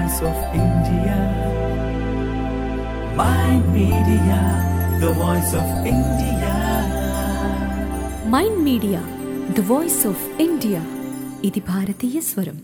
voice of India. My media, the voice of India. Mind media the voice of India ఇది భారతీయ స్వరం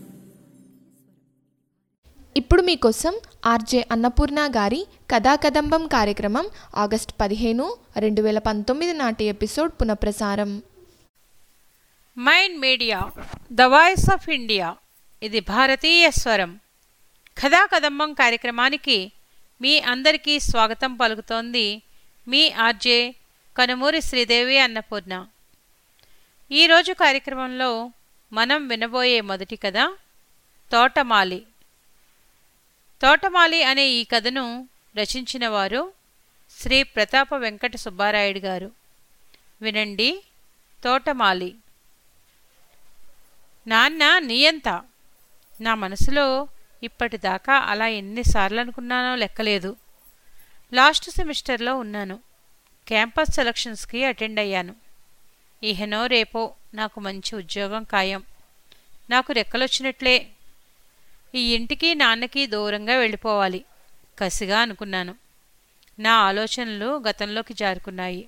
ఇప్పుడు మీకోసం ఆర్జే అన్నపూర్ణ గారి కథాకదంబం కార్యక్రమం ఆగస్ట్ పదిహేను రెండు వేల పంతొమ్మిది నాటి ఎపిసోడ్ పునఃప్రసారం mind media the voice of India ఇది భారతీయ స్వరం కథా కదంబం కార్యక్రమానికి మీ అందరికీ స్వాగతం పలుకుతోంది మీ ఆర్జే కనుమూరి శ్రీదేవి అన్నపూర్ణ ఈరోజు కార్యక్రమంలో మనం వినబోయే మొదటి కథ తోటమాలి తోటమాలి అనే ఈ కథను రచించిన వారు శ్రీ ప్రతాప వెంకట సుబ్బారాయుడు గారు వినండి తోటమాలి నాన్న నీయంత నా మనసులో ఇప్పటిదాకా అలా ఎన్నిసార్లు అనుకున్నానో లెక్కలేదు లాస్ట్ సెమిస్టర్లో ఉన్నాను క్యాంపస్ సెలక్షన్స్కి అటెండ్ అయ్యాను ఇహనో రేపో నాకు మంచి ఉద్యోగం ఖాయం నాకు రెక్కలొచ్చినట్లే ఈ ఇంటికి నాన్నకి దూరంగా వెళ్ళిపోవాలి కసిగా అనుకున్నాను నా ఆలోచనలు గతంలోకి జారుకున్నాయి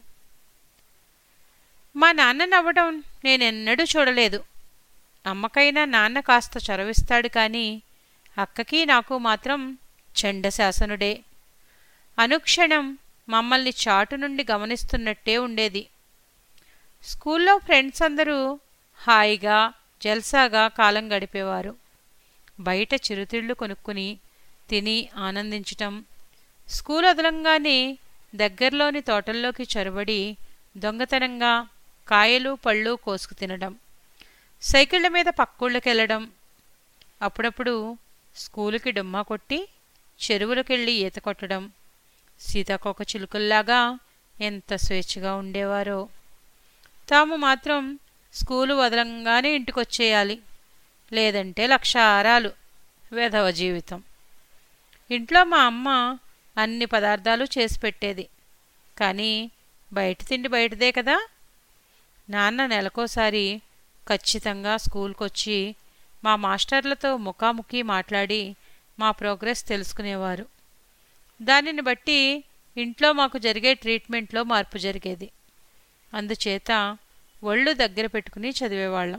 మా నాన్న నవ్వడం నేనెన్నడూ చూడలేదు అమ్మకైనా నాన్న కాస్త చొరవిస్తాడు కానీ అక్కకి నాకు మాత్రం చండశాసనుడే అనుక్షణం మమ్మల్ని చాటు నుండి గమనిస్తున్నట్టే ఉండేది స్కూల్లో ఫ్రెండ్స్ అందరూ హాయిగా జల్సాగా కాలం గడిపేవారు బయట చిరుతిళ్ళు కొనుక్కుని తిని ఆనందించటం స్కూల్ వదలంగానే దగ్గరలోని తోటల్లోకి చొరబడి దొంగతనంగా కాయలు పళ్ళు కోసుకు తినడం సైకిళ్ల మీద పక్కూళ్ళకెళ్ళడం అప్పుడప్పుడు స్కూలుకి డుమ్మా కొట్టి చెరువులకెళ్ళి ఈత కొట్టడం సీతాకోక చిలుకల్లాగా ఎంత స్వేచ్ఛగా ఉండేవారో తాము మాత్రం స్కూలు వదలంగానే ఇంటికొచ్చేయాలి లేదంటే లక్ష ఆరాలు వేధవ జీవితం ఇంట్లో మా అమ్మ అన్ని పదార్థాలు చేసి పెట్టేది కానీ బయట తిండి బయటదే కదా నాన్న నెలకోసారి ఖచ్చితంగా స్కూల్కొచ్చి మా మాస్టర్లతో ముఖాముఖి మాట్లాడి మా ప్రోగ్రెస్ తెలుసుకునేవారు దానిని బట్టి ఇంట్లో మాకు జరిగే ట్రీట్మెంట్లో మార్పు జరిగేది అందుచేత ఒళ్ళు దగ్గర పెట్టుకుని చదివేవాళ్ళం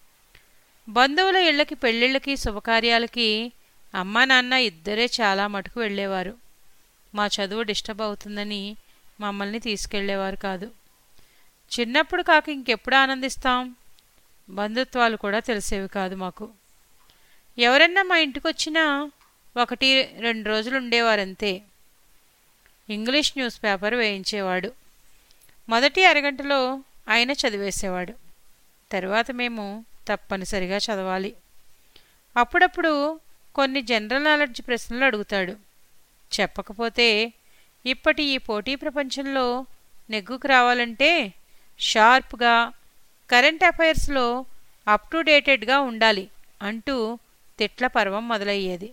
బంధువుల ఇళ్ళకి పెళ్ళిళ్ళకి శుభకార్యాలకి అమ్మా నాన్న ఇద్దరే చాలా మటుకు వెళ్ళేవారు మా చదువు డిస్టర్బ్ అవుతుందని మమ్మల్ని తీసుకెళ్లేవారు కాదు చిన్నప్పుడు కాక ఇంకెప్పుడు ఆనందిస్తాం బంధుత్వాలు కూడా తెలిసేవి కాదు మాకు ఎవరన్నా మా ఇంటికొచ్చినా ఒకటి రెండు రోజులు ఉండేవారంతే ఇంగ్లీష్ న్యూస్ పేపర్ వేయించేవాడు మొదటి అరగంటలో ఆయన చదివేసేవాడు తరువాత మేము తప్పనిసరిగా చదవాలి అప్పుడప్పుడు కొన్ని జనరల్ నాలెడ్జ్ ప్రశ్నలు అడుగుతాడు చెప్పకపోతే ఇప్పటి ఈ పోటీ ప్రపంచంలో నెగ్గుకు రావాలంటే షార్ప్గా కరెంట్ అఫైర్స్లో అప్ టు డేటెడ్గా ఉండాలి అంటూ తిట్ల పర్వం మొదలయ్యేది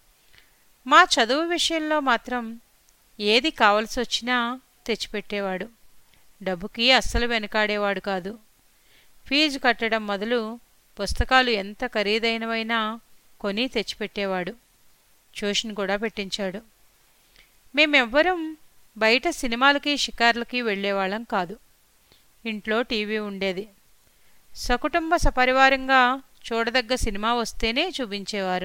మా చదువు విషయంలో మాత్రం ఏది కావలసి వచ్చినా తెచ్చిపెట్టేవాడు డబ్బుకి అస్సలు వెనకాడేవాడు కాదు ఫీజు కట్టడం మొదలు పుస్తకాలు ఎంత ఖరీదైనవైనా కొని తెచ్చిపెట్టేవాడు ట్యూషన్ కూడా పెట్టించాడు మేమెవ్వరం బయట సినిమాలకి షికార్లకి వెళ్ళేవాళ్ళం కాదు ఇంట్లో టీవీ ఉండేది సకుటుంబ సపరివారంగా చూడదగ్గ సినిమా వస్తేనే చూపించేవారు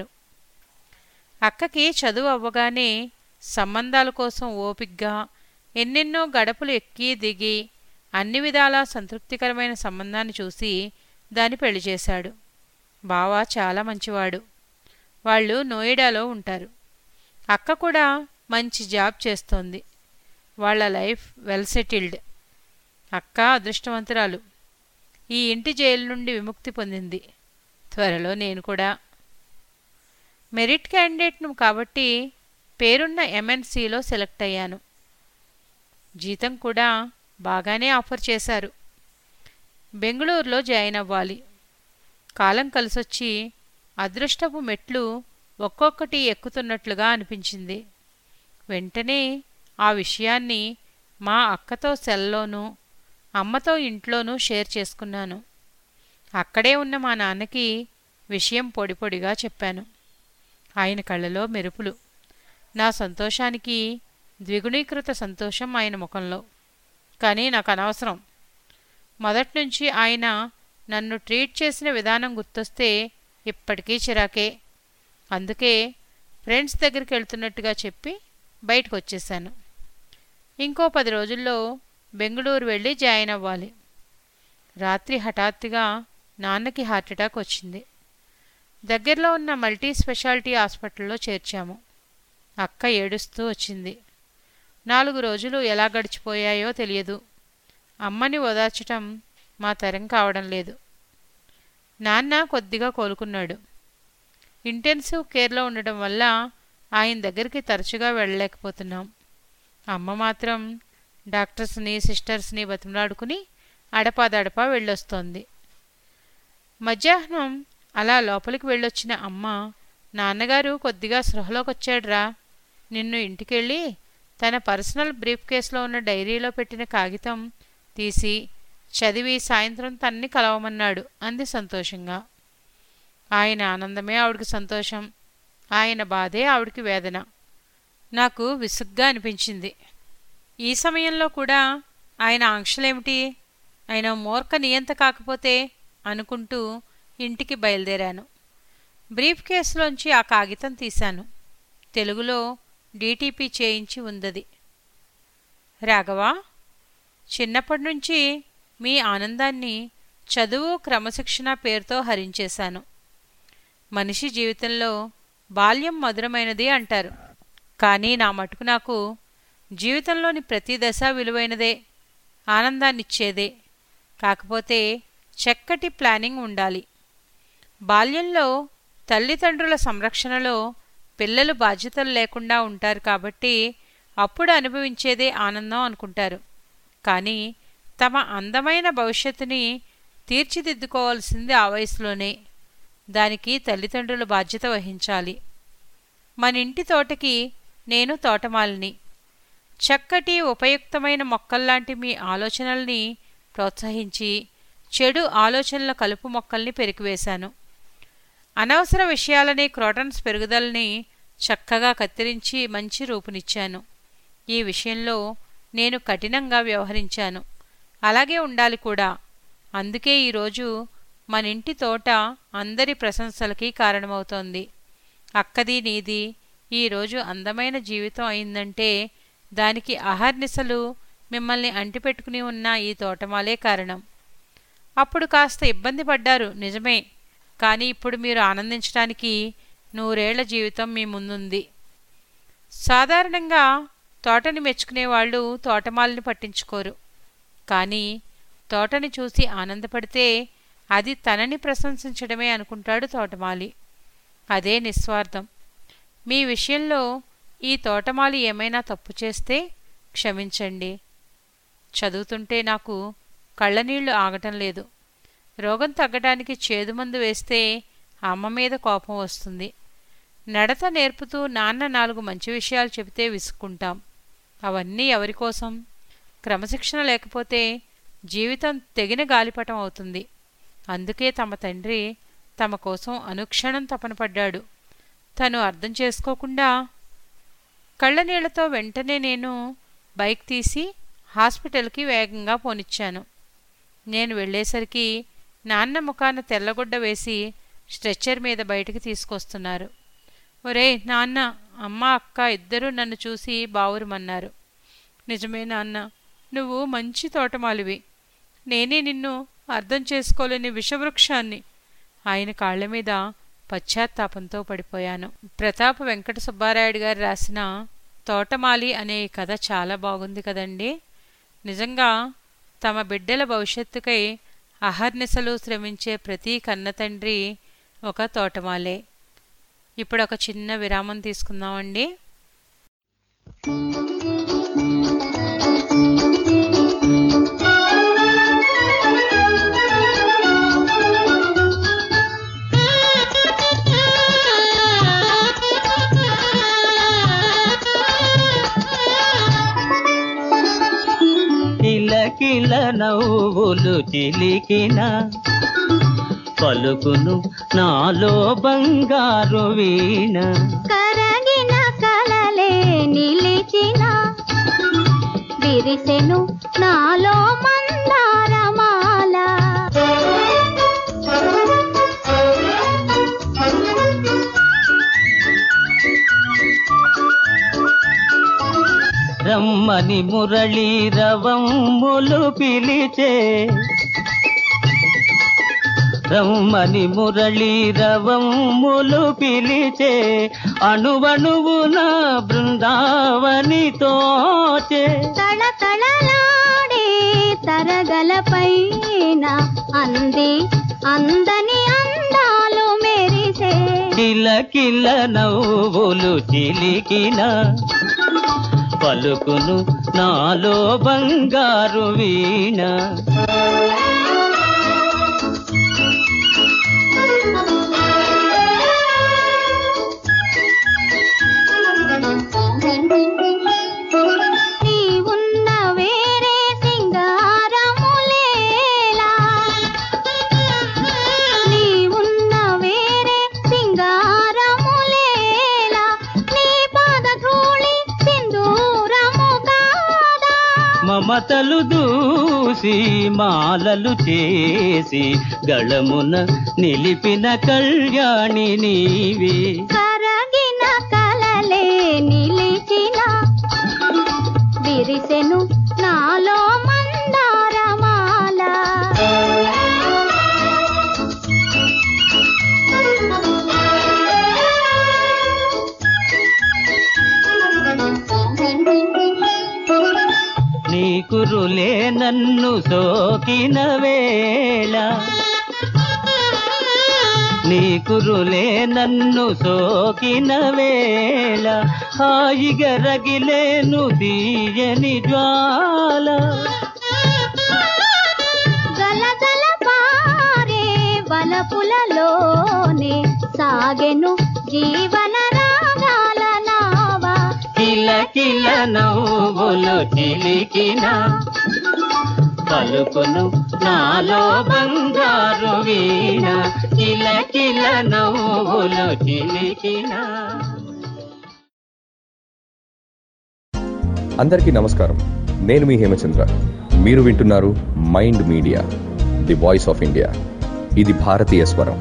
అక్కకి చదువు అవ్వగానే సంబంధాల కోసం ఓపిగ్గా ఎన్నెన్నో గడపలు ఎక్కి దిగి అన్ని విధాలా సంతృప్తికరమైన సంబంధాన్ని చూసి దాన్ని పెళ్లి చేశాడు బావ చాలా మంచివాడు వాళ్ళు నోయిడాలో ఉంటారు అక్క కూడా మంచి జాబ్ చేస్తోంది వాళ్ళ లైఫ్ వెల్ సెటిల్డ్ అక్క అదృష్టవంతురాలు ఈ ఇంటి జైలు నుండి విముక్తి పొందింది త్వరలో నేను కూడా మెరిట్ క్యాండిడేట్ను కాబట్టి పేరున్న ఎంఎన్సీలో సెలెక్ట్ అయ్యాను జీతం కూడా బాగానే ఆఫర్ చేశారు బెంగళూరులో జాయిన్ అవ్వాలి కాలం కలిసొచ్చి అదృష్టపు మెట్లు ఒక్కొక్కటి ఎక్కుతున్నట్లుగా అనిపించింది వెంటనే ఆ విషయాన్ని మా అక్కతో సెల్లోనూ అమ్మతో ఇంట్లోనూ షేర్ చేసుకున్నాను అక్కడే ఉన్న మా నాన్నకి విషయం పొడి పొడిగా చెప్పాను ఆయన కళ్ళలో మెరుపులు నా సంతోషానికి ద్విగుణీకృత సంతోషం ఆయన ముఖంలో కానీ నాకు అనవసరం మొదట్నుంచి ఆయన నన్ను ట్రీట్ చేసిన విధానం గుర్తొస్తే ఇప్పటికీ చిరాకే అందుకే ఫ్రెండ్స్ దగ్గరికి వెళ్తున్నట్టుగా చెప్పి బయటకు వచ్చేసాను ఇంకో పది రోజుల్లో బెంగళూరు వెళ్ళి జాయిన్ అవ్వాలి రాత్రి హఠాత్తుగా నాన్నకి హార్ట్అటాక్ వచ్చింది దగ్గరలో ఉన్న మల్టీ స్పెషాలిటీ హాస్పిటల్లో చేర్చాము అక్క ఏడుస్తూ వచ్చింది నాలుగు రోజులు ఎలా గడిచిపోయాయో తెలియదు అమ్మని ఓదార్చటం మా తరం కావడం లేదు నాన్న కొద్దిగా కోలుకున్నాడు ఇంటెన్సివ్ కేర్లో ఉండడం వల్ల ఆయన దగ్గరికి తరచుగా వెళ్ళలేకపోతున్నాం అమ్మ మాత్రం డాక్టర్స్ని సిస్టర్స్ని బతిమలాడుకుని అడపాదడపా వెళ్ళొస్తోంది మధ్యాహ్నం అలా లోపలికి వెళ్ళొచ్చిన అమ్మ నాన్నగారు కొద్దిగా స్పృహలోకి వచ్చాడ్రా నిన్ను ఇంటికెళ్ళి తన పర్సనల్ బ్రీఫ్ కేసులో ఉన్న డైరీలో పెట్టిన కాగితం తీసి చదివి సాయంత్రం తన్ని కలవమన్నాడు అంది సంతోషంగా ఆయన ఆనందమే ఆవిడికి సంతోషం ఆయన బాధే ఆవిడికి వేదన నాకు విసుగ్గా అనిపించింది ఈ సమయంలో కూడా ఆయన ఆంక్షలేమిటి ఆయన మూర్ఖ నియంత కాకపోతే అనుకుంటూ ఇంటికి బయలుదేరాను బ్రీఫ్ కేసులోంచి ఆ కాగితం తీశాను తెలుగులో డీటీపీ చేయించి ఉందది రాఘవా చిన్నప్పటి నుంచి మీ ఆనందాన్ని చదువు క్రమశిక్షణ పేరుతో హరించేశాను మనిషి జీవితంలో బాల్యం మధురమైనది అంటారు కానీ నా మటుకు నాకు జీవితంలోని ప్రతి దశ విలువైనదే ఆనందాన్నిచ్చేదే కాకపోతే చక్కటి ప్లానింగ్ ఉండాలి బాల్యంలో తల్లిదండ్రుల సంరక్షణలో పిల్లలు బాధ్యతలు లేకుండా ఉంటారు కాబట్టి అప్పుడు అనుభవించేదే ఆనందం అనుకుంటారు కానీ తమ అందమైన భవిష్యత్తుని తీర్చిదిద్దుకోవాల్సింది ఆ వయసులోనే దానికి తల్లిదండ్రులు బాధ్యత వహించాలి మన ఇంటి తోటకి నేను తోటమాలిని చక్కటి ఉపయుక్తమైన మొక్కల్లాంటి మీ ఆలోచనల్ని ప్రోత్సహించి చెడు ఆలోచనల కలుపు మొక్కల్ని పెరికివేశాను అనవసర విషయాలని క్రోటన్స్ పెరుగుదలని చక్కగా కత్తిరించి మంచి రూపునిచ్చాను ఈ విషయంలో నేను కఠినంగా వ్యవహరించాను అలాగే ఉండాలి కూడా అందుకే ఈరోజు మన ఇంటి తోట అందరి ప్రశంసలకి కారణమవుతోంది అక్కది నీది ఈరోజు అందమైన జీవితం అయిందంటే దానికి అహర్నిశలు మిమ్మల్ని అంటిపెట్టుకుని ఉన్న ఈ తోటమాలే కారణం అప్పుడు కాస్త ఇబ్బంది పడ్డారు నిజమే కానీ ఇప్పుడు మీరు ఆనందించడానికి నూరేళ్ల జీవితం మీ ముందుంది సాధారణంగా తోటని మెచ్చుకునేవాళ్ళు తోటమాలని పట్టించుకోరు కానీ తోటని చూసి ఆనందపడితే అది తనని ప్రశంసించడమే అనుకుంటాడు తోటమాలి అదే నిస్వార్థం మీ విషయంలో ఈ తోటమాలి ఏమైనా తప్పు చేస్తే క్షమించండి చదువుతుంటే నాకు కళ్ళనీళ్లు ఆగటం లేదు రోగం తగ్గడానికి చేదుమందు వేస్తే అమ్మ మీద కోపం వస్తుంది నడత నేర్పుతూ నాన్న నాలుగు మంచి విషయాలు చెబితే విసుక్కుంటాం అవన్నీ ఎవరి కోసం క్రమశిక్షణ లేకపోతే జీవితం తెగిన గాలిపటం అవుతుంది అందుకే తమ తండ్రి తమ కోసం అనుక్షణం తపనపడ్డాడు తను అర్థం చేసుకోకుండా కళ్ళనీళ్లతో వెంటనే నేను బైక్ తీసి హాస్పిటల్కి వేగంగా పోనిచ్చాను నేను వెళ్ళేసరికి నాన్న ముఖాన తెల్లగుడ్డ వేసి స్ట్రెచ్చర్ మీద బయటికి తీసుకొస్తున్నారు ఒరే నాన్న అమ్మ అక్క ఇద్దరూ నన్ను చూసి బావురుమన్నారు నిజమే నాన్న నువ్వు మంచి తోటమాలివి నేనే నిన్ను అర్థం చేసుకోలేని విషవృక్షాన్ని ఆయన కాళ్ల మీద పశ్చాత్తాపంతో పడిపోయాను ప్రతాప వెంకట సుబ్బారాయుడు గారు రాసిన తోటమాలి అనే ఈ కథ చాలా బాగుంది కదండి నిజంగా తమ బిడ్డల భవిష్యత్తుకై అహర్నిశలు శ్రమించే ప్రతి కన్నతండ్రి ఒక తోటమాలే ఇప్పుడు ఒక చిన్న విరామం తీసుకుందామండి కిలకిల నవ్వులు చిలికిన పలుకును నాలో బంగారు వీణ కరగిన కలలే నిలిచిన విరిసెను నాలో మందారమాల రమ్మని మురళీ రవమ్ములు పిలిచే రమ్మని మురళీ రవమ్ములు పిలిచే అణువణువున బృందావని తోచే తళ తళలాడే తరగల పైన అంది అందని అందాలు మెరిసే కిల కిల నవ్వులు చిలికిన పలుకును నాలో బంగారు వీణ నీ ఉన్న వేరే సింగారములేలా నీ ఉన్న వేరే సింగారములేలా నీ పాదధూళి సింధూరము కాదా మమతలు దూసి మాలలు చేసి గళమున నిలిపిన కళ్యాణి నీవే కరగిన కలలే నిలిచిన విరిసెను నాలో మందారమాల నీ కురులే నన్ను సోకిన వేళ నీ కురులే నన్ను సోకిన వేళ హాయిగా రగిలేను తీయని జ్వాల గలగల పారే వలపులలోనే సాగెను జీవన రాగాల నావా కిల కిల నవ్వులు చిలికిన పలుకును నాలో బంగారు వీణ కిల కిల నవ్వులు చిలికిన అందరికీ నమస్కారం నేను మీ హేమచంద్ర మీరు వింటున్నారు mind media the voice of India ఇది భారతీయ స్వరం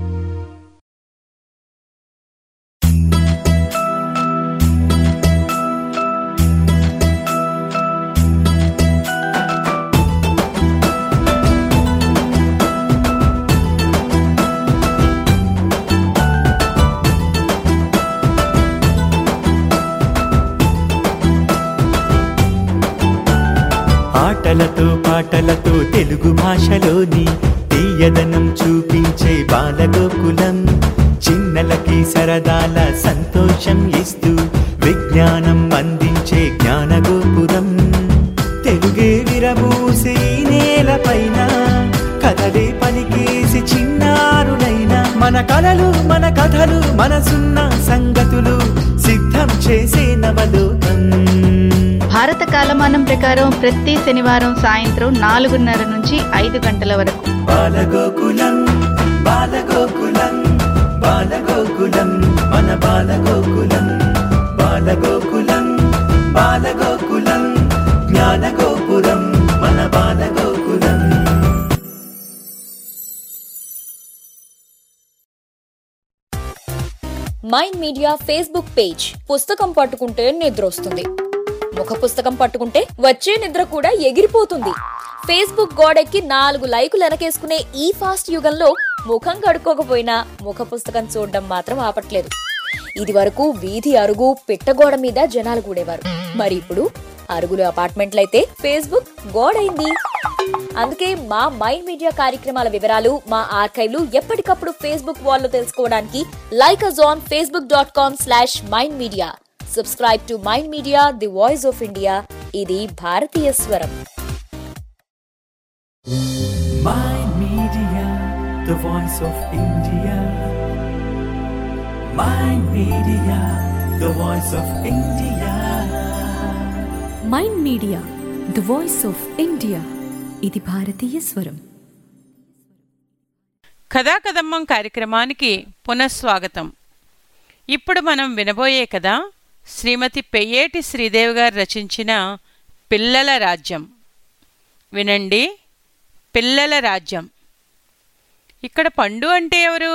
ఆటలతో పాటలతో తెలుగు భాషలోని తీయదనం చూపించే బాలగోకులం చిన్నలకి సరదాల సంతోషం ఇస్తూ విజ్ఞానం అందించే జ్ఞానగోపురం తెలుగే విరబూసి ఈ నేలపైన కథలే పలికేసి చిన్నారులైన మన కలలు మన కథలు మనసున్న సంగతులు సిద్ధం చేసే నవలోకం భారత కాలమానం ప్రకారం ప్రతి శనివారం సాయంత్రం నాలుగున్నర నుంచి ఐదు గంటల వరకు బాలగోకులం బాలగోకులం బాలగోకులం మన బాలగోకులం బాలగోకులం బాలగోకులం జ్ఞానగోపురం మన Balagokulam mind media Facebook page పుస్తకం పట్టుకుంటే నిద్ర వస్తుంది ముఖ పుస్తకం పట్టుకుంటే వచ్చే నిద్ర కూడా ఎగిరిపోతుంది ఫేస్బుక్ గోడెక్కి నాలుగు లైకులు వెనకేసుకునే ఈ ఫాస్ట్ యుగంలో ముఖం కడుక్కోకపోయినా ముఖ పుస్తకం చూడడం మాత్రం ఆపట్లేదు ఇది వరకు వీధి అరుగు పిట్టగోడ మీద జనాలు కూడేవారు మరి ఇప్పుడు అరుగులు అపార్ట్మెంట్లయితే ఫేస్బుక్ గోడైంది అందుకే మా మైండ్ మీడియా కార్యక్రమాల వివరాలు మా ఆర్కైవ్లు ఎప్పటికప్పుడు ఫేస్బుక్ వాల్లో తెలుసుకోవడానికి like us on Facebook dot com slash mind media subscribe to mind media the voice of India ఇది భారతీయ స్వరం Mind Media, the voice of India. Mind Media, the voice of India. Mind media the voice of India ఇది భారతీయ స్వరం కథాకదమ్మం కార్యక్రమానికి పునఃస్వాగతం ఇప్పుడు మనం వినబోయే కథ శ్రీమతి పెయ్యేటి శ్రీదేవి గారు రచించిన పిల్లల రాజ్యం వినండి పిల్లల రాజ్యం ఇక్కడ పండు అంటే ఎవరు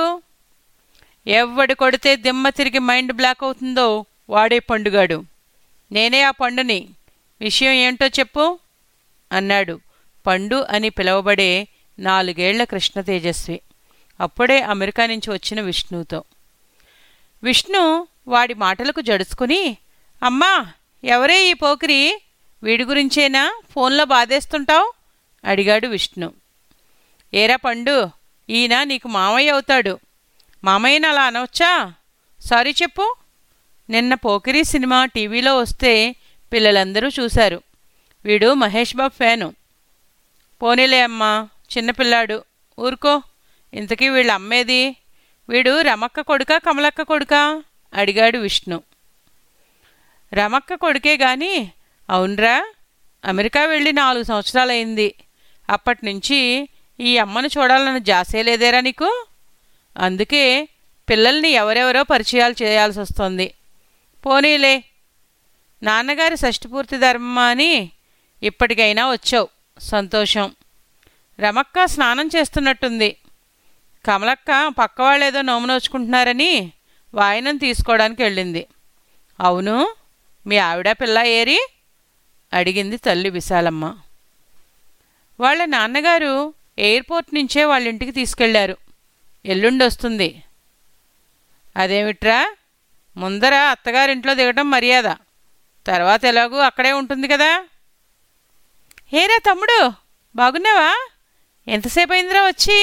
ఎవడు కొడితే దిమ్మ తిరిగి మైండ్ బ్లాక్ అవుతుందో వాడే పండుగాడు నేనే ఆ పండుని విషయం ఏంటో చెప్పు అన్నాడు పండు అని పిలువబడే నాలుగేళ్ల కృష్ణ తేజస్వి అప్పుడే అమెరికా నుంచి వచ్చిన విష్ణుతో విష్ణు వాడి మాటలకు జడుచుకుని అమ్మా ఎవరే ఈ పోకిరి వీడి గురించేనా ఫోన్లో బాధేస్తుంటావు అడిగాడు విష్ణు ఏరా పండు ఈయన నీకు మామయ్య అవుతాడు మామయ్యని అలా అనవచ్చా సారీ చెప్పు నిన్న పోకిరి సినిమా టీవీలో వస్తే పిల్లలందరూ చూశారు వీడు మహేష్ బాబు ఫ్యాను పోనీలే అమ్మా చిన్నపిల్లాడు ఊరుకో ఇంతకీ వీళ్ళ అమ్మేది వీడు రమక్క కొడుకా కమలక్క కొడుకా అడిగాడు విష్ణు రమక్క కొడుకే గాని అవునరా అమెరికా వెళ్ళి నాలుగు సంవత్సరాలైంది అప్పటి నుంచి ఈ అమ్మను చూడాలన్న జాసే లేదేరా నీకు అందుకే పిల్లల్ని ఎవరెవరో పరిచయాలు చేయాల్సి వస్తుంది పోనీలే నాన్నగారి షష్ఠపూర్తి ధర్మం అని ఇప్పటికైనా వచ్చావు సంతోషం రమక్క స్నానం చేస్తున్నట్టుంది కమలక్క పక్కవాళ్ళేదో నోము నోచుకుంటున్నారని వాయనం తీసుకోవడానికి వెళ్ళింది అవును మీ ఆవిడ పిల్ల ఏరి అడిగింది తల్లి విశాలమ్మ వాళ్ళ నాన్నగారు ఎయిర్పోర్ట్ నుంచే వాళ్ళ ఇంటికి తీసుకెళ్లారు ఎల్లుండి వస్తుంది అదేమిట్రా ముందర అత్తగారింట్లో దిగటం మర్యాద తర్వాత ఎలాగూ అక్కడే ఉంటుంది కదా ఏరా తమ్ముడు బాగున్నావా ఎంతసేపు అయిందిరా వచ్చి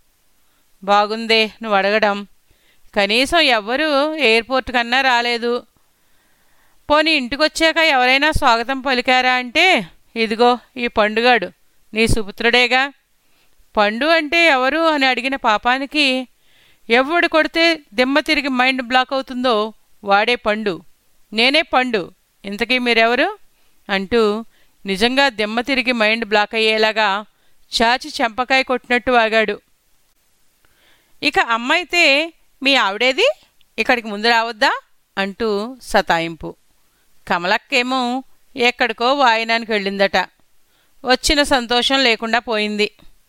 బాగుందే నువ్వు అడగడం కనీసం ఎవ్వరూ ఎయిర్పోర్ట్ కన్నా రాలేదు పోనీ ఇంటికొచ్చాక ఎవరైనా స్వాగతం పలికారా అంటే ఇదిగో ఈ పండుగాడు నీ సుపుత్రుడేగా పండు అంటే ఎవరు అని అడిగిన పాపానికి ఎవడు కొడితే దిమ్మ తిరిగి మైండ్ బ్లాక్ అవుతుందో వాడే పండు నేనే పండు ఇంతకీ మీరెవరు అంటూ నిజంగా దిమ్మ తిరిగి మైండ్ బ్లాక్ అయ్యేలాగా చాచి చెంపకాయ కొట్టినట్టు వాగాడు ఇక అమ్మైతే మీ ఆవిడేది ఇక్కడికి ముందు రావద్దా అంటూ సతాయింపు కమలక్కేమో ఎక్కడికో వాయనానికి వెళ్ళిందట వచ్చిన సంతోషం లేకుండా పోయింది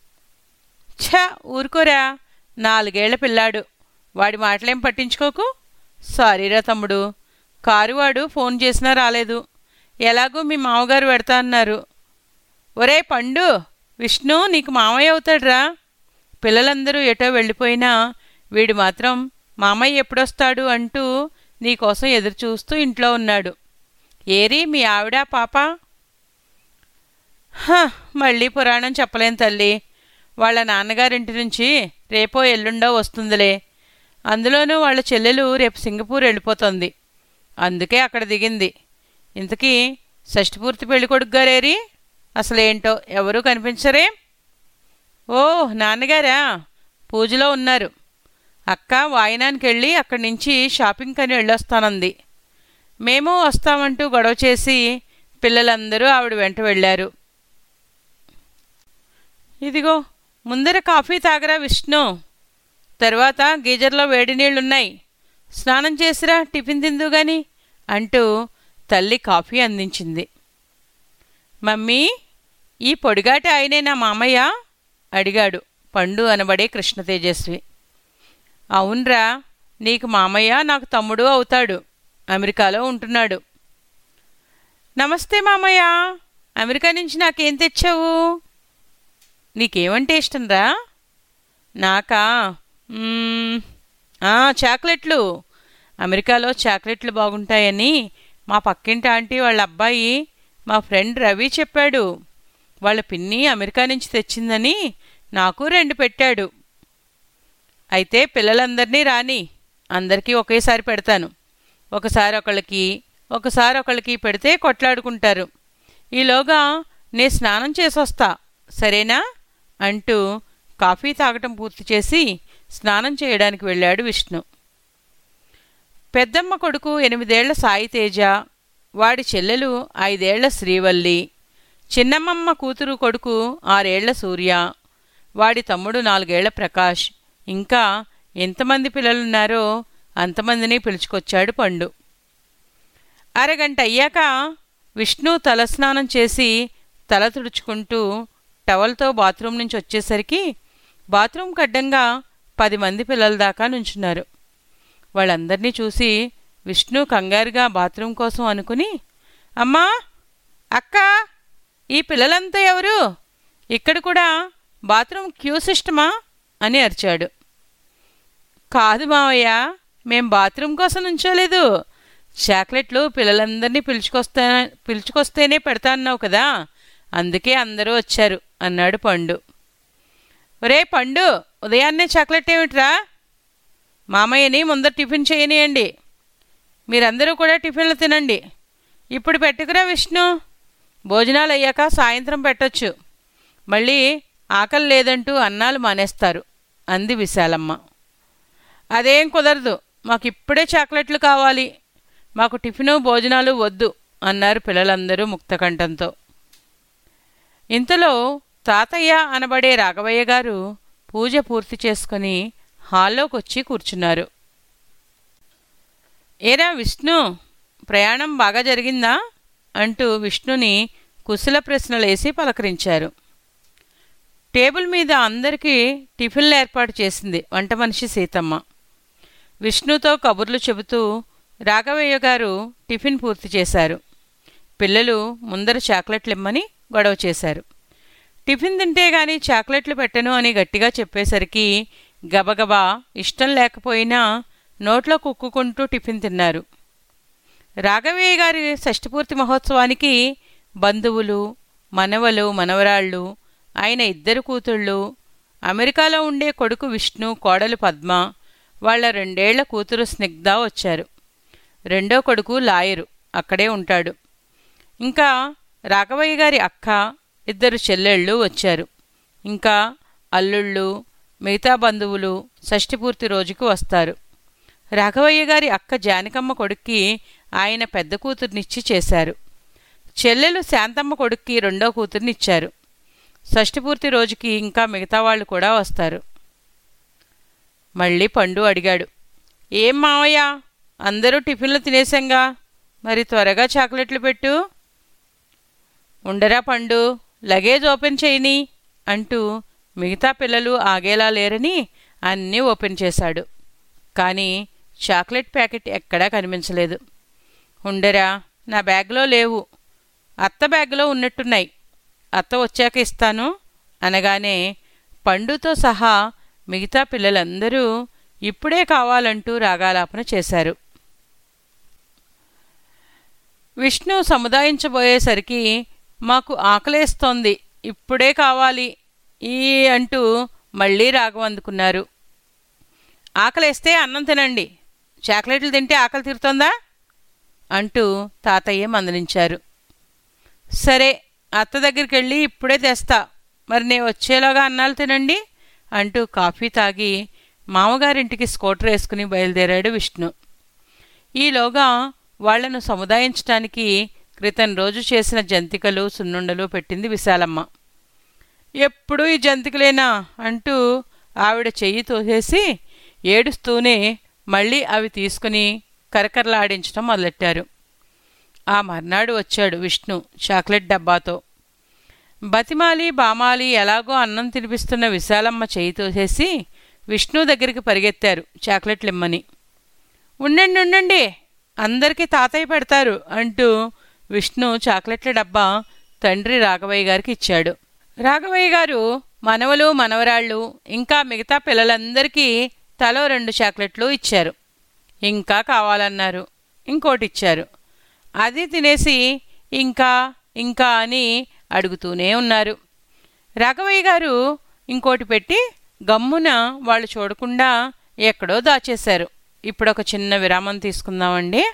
ఛ ఊరుకోరా నాలుగేళ్ల పిల్లాడు వాడి మాటలేం పట్టించుకోకు సారీరా తమ్ముడు కారువాడు ఫోన్ చేసినా రాలేదు ఎలాగూ మీ మామగారు పెడతా అన్నారు ఒరే పండు విష్ణు నీకు మామయ్య అవుతాడ్రా పిల్లలందరూ ఎటో వెళ్ళిపోయినా వీడు మాత్రం మామయ్య ఎప్పుడొస్తాడు అంటూ నీకోసం ఎదురు చూస్తూ ఇంట్లో ఉన్నాడు ఏరి మీ ఆవిడ పాప హ, మళ్ళీ పురాణం చెప్పలేం తల్లి వాళ్ళ నాన్నగారింటి నుంచి రేపో ఎల్లుండో వస్తుందిలే అందులోనూ వాళ్ళ చెల్లెలు రేపు సింగపూర్ వెళ్ళిపోతుంది అందుకే అక్కడ దిగింది ఇంతకీ షష్ఠపూర్తి పెళ్ళికొడుకు గారేరి అసలేంటో ఎవరూ కనిపించరే ఓ నాన్నగారా పూజలో ఉన్నారు అక్క వాయినానికి వెళ్ళి అక్కడి నుంచి షాపింగ్ కని వెళ్ళొస్తానంది మేము వస్తామంటూ గొడవ చేసి పిల్లలందరూ ఆవిడ వెంట వెళ్ళారు ఇదిగో ముందర కాఫీ తాగరా విష్ణు తర్వాత గీజర్లో వేడి నీళ్లున్నాయి స్నానం చేసిరా టిఫిన్ తిందు గాని అంటూ తల్లి కాఫీ అందించింది మమ్మీ ఈ పొడిగాటి ఆయనే నా మామయ్య అడిగాడు పండు అనబడే కృష్ణ తేజస్వి అవునరా నీకు మామయ్య నాకు తమ్ముడు అవుతాడు అమెరికాలో ఉంటున్నాడు నమస్తే మామయ్య అమెరికా నుంచి నాకేం తెచ్చావు నీకేమంటే ఇష్టంరా నాకా మ్మ్, ఆ, చాక్లెట్లు అమెరికాలో చాక్లెట్లు బాగుంటాయని మా పక్కింటి ఆంటీ వాళ్ళ అబ్బాయి మా ఫ్రెండ్ రవి చెప్పాడు వాళ్ళ పిన్ని అమెరికా నుంచి తెచ్చిందని నాకు రెండు పెట్టాడు అయితే పిల్లలందరినీ రాని అందరికీ ఒకేసారి పెడతాను ఒకసారి ఒకళ్ళకి ఒకసారి ఒకళ్ళకి పెడితే కొట్లాడుకుంటారు ఈలోగా నే స్నానం చేసొస్తా సరేనా అంటూ కాఫీ తాగటం పూర్తి చేసి స్నానం చేయడానికి వెళ్ళాడు విష్ణు పెద్దమ్మ కొడుకు ఎనిమిదేళ్ల సాయి తేజ వాడి చెల్లెలు ఐదేళ్ల శ్రీవల్లి చిన్నమ్మమ్మ కూతురు కొడుకు ఆరేళ్ల సూర్య వాడి తమ్ముడు నాలుగేళ్ల ప్రకాష్ ఇంకా ఎంతమంది పిల్లలున్నారో అంతమందిని పిలుచుకొచ్చాడు పండు అరగంట అయ్యాక విష్ణు తలస్నానం చేసి తల తుడుచుకుంటూ టవల్తో బాత్రూమ్ నుంచి వచ్చేసరికి బాత్రూమ్ కడ్డంగా పది మంది పిల్లల దాకా నుంచున్నారు వాళ్ళందరినీ చూసి విష్ణు కంగారుగా బాత్రూమ్ కోసం అనుకుని అమ్మా అక్క ఈ పిల్లలంతా ఎవరు ఇక్కడ కూడా బాత్రూమ్ క్యూ సిస్టమా అని అరిచాడు కాదు మావయ్య మేం బాత్రూమ్ కోసం నుంచోలేదు చాక్లెట్లు పిల్లలందరినీ పిలుచుకొస్తా పిలుచుకొస్తేనే పెడతా అన్నావు కదా అందుకే అందరూ వచ్చారు అన్నాడు పండు ఒరే పండు ఉదయాన్నే చాక్లెట్ ఏమిట్రా మామయ్యని ముందర టిఫిన్ చేయనియండి మీరందరూ కూడా టిఫిన్లు తినండి ఇప్పుడు పెట్టుకురా విష్ణు భోజనాలు అయ్యాక సాయంత్రం పెట్టొచ్చు మళ్ళీ ఆకలి లేదంటూ అన్నాలు మానేస్తారు అంది విశాలమ్మ అదేం కుదరదు మాకు ఇప్పుడే చాక్లెట్లు కావాలి మాకు టిఫిను భోజనాలు వద్దు అన్నారు పిల్లలందరూ ముక్తకంఠంతో ఇంతలో తాతయ్య అనబడే రాఘవయ్య గారు పూజ పూర్తి చేసుకుని హాల్లోకి వచ్చి కూర్చున్నారు ఏరా విష్ణు ప్రయాణం బాగా జరిగిందా అంటూ విష్ణుని కుశల ప్రశ్నలేసి పలకరించారు టేబుల్ మీద అందరికీ టిఫిన్లు ఏర్పాటు చేసింది వంట మనిషి సీతమ్మ విష్ణుతో కబుర్లు చెబుతూ రాఘవయ్య గారు టిఫిన్ పూర్తి చేశారు పిల్లలు ముందర చాక్లెట్లు ఇమ్మని గొడవ చేశారు టిఫిన్ తింటే గాని చాక్లెట్లు పెట్టను అని గట్టిగా చెప్పేసరికి గబగబా ఇష్టం లేకపోయినా నోట్లో కుక్కుకుంటూ టిఫిన్ తిన్నారు రాఘవయ్య గారి షష్ఠపూర్తి మహోత్సవానికి బంధువులు మనవలు మనవరాళ్ళు ఆయన ఇద్దరు కూతుళ్ళు అమెరికాలో ఉండే కొడుకు విష్ణు కోడలు పద్మ వాళ్ళ రెండేళ్ల కూతురు స్నిగ్ధ వచ్చారు రెండో కొడుకు లాయరు అక్కడే ఉంటాడు ఇంకా రాఘవయ్య గారి అక్క ఇద్దరు చెల్లెళ్ళు వచ్చారు ఇంకా అల్లుళ్ళు మిగతా బంధువులు షష్ఠిపూర్తి రోజుకు వస్తారు రాఘవయ్య గారి అక్క జానకమ్మ కొడుక్కి ఆయన పెద్ద కూతుర్నిచ్చి చేశారు చెల్లెలు శాంతమ్మ కొడుక్కి రెండో కూతుర్నిచ్చారు షష్ఠిపూర్తి రోజుకి ఇంకా మిగతా వాళ్ళు కూడా వస్తారు మళ్ళీ పండు అడిగాడు ఏం మావయ్య అందరూ టిఫిన్లు తినేశాంగా మరి త్వరగా చాక్లెట్లు పెట్టు ఉండరా పండు లగేజ్ ఓపెన్ చేయని అంటూ మిగతా పిల్లలు ఆగేలా లేరని అన్నీ ఓపెన్ చేశాడు కానీ చాక్లెట్ ప్యాకెట్ ఎక్కడా కనిపించలేదు ఉండరా నా బ్యాగ్లో లేవు అత్త బ్యాగ్లో ఉన్నట్టున్నాయి అత్త వచ్చాక ఇస్తాను అనగానే పండుతో సహా మిగతా పిల్లలందరూ ఇప్పుడే కావాలంటూ రాగాలాపన చేశారు విష్ణు సముదాయించబోయేసరికి మాకు ఆకలేస్తోంది ఇప్పుడే కావాలి ఈ అంటూ మళ్ళీ రాగం అందుకున్నారు ఆకలేస్తే అన్నం తినండి చాక్లెట్లు తింటే ఆకలి తీరుతోందా అంటూ తాతయ్య మందలించారు సరే అత్త దగ్గరికి వెళ్ళి ఇప్పుడే తెస్తా మరి నేను వచ్చేలాగా అన్నాలు తినండి అంటూ కాఫీ తాగి మామగారింటికి స్కూటర్ వేసుకుని బయలుదేరాడు విష్ణు ఈలోగా వాళ్లను సముదాయించటానికి క్రితం రోజు చేసిన జంతికలు సున్నుండలు పెట్టింది విశాలమ్మ ఎప్పుడూ ఈ జంతికలేనా అంటూ ఆవిడ చెయ్యి తోసేసి ఏడుస్తూనే మళ్ళీ అవి తీసుకుని కరకరలాడించడం మొదలెట్టారు ఆ మర్నాడు వచ్చాడు విష్ణు చాక్లెట్ డబ్బాతో బతిమాలి బామాలి ఎలాగో అన్నం తినిపిస్తున్న విశాలమ్మ చేయి తోసేసి విష్ణు దగ్గరికి పరిగెత్తారు చాక్లెట్లిమ్మని ఉండండి ఉండండి అందరికీ తాతయ్య పెడతారు అంటూ విష్ణు చాక్లెట్ల డబ్బా తండ్రి రాఘవయ్య గారికి ఇచ్చాడు రాఘవయ్య గారు మనవలు మనవరాళ్ళు ఇంకా మిగతా పిల్లలందరికీ తలో రెండు చాక్లెట్లు ఇచ్చారు ఇంకా కావాలన్నారు ఇంకోటి ఇచ్చారు అది తినేసి ఇంకా ఇంకా అని అడుగుతూనే ఉన్నారు రాఘవయ్య గారు ఇంకోటి పెట్టి గమ్మున వాళ్ళు చూడకుండా ఎక్కడో దాచేశారు ఇప్పుడు ఒక చిన్న విరామం తీసుకుందామండి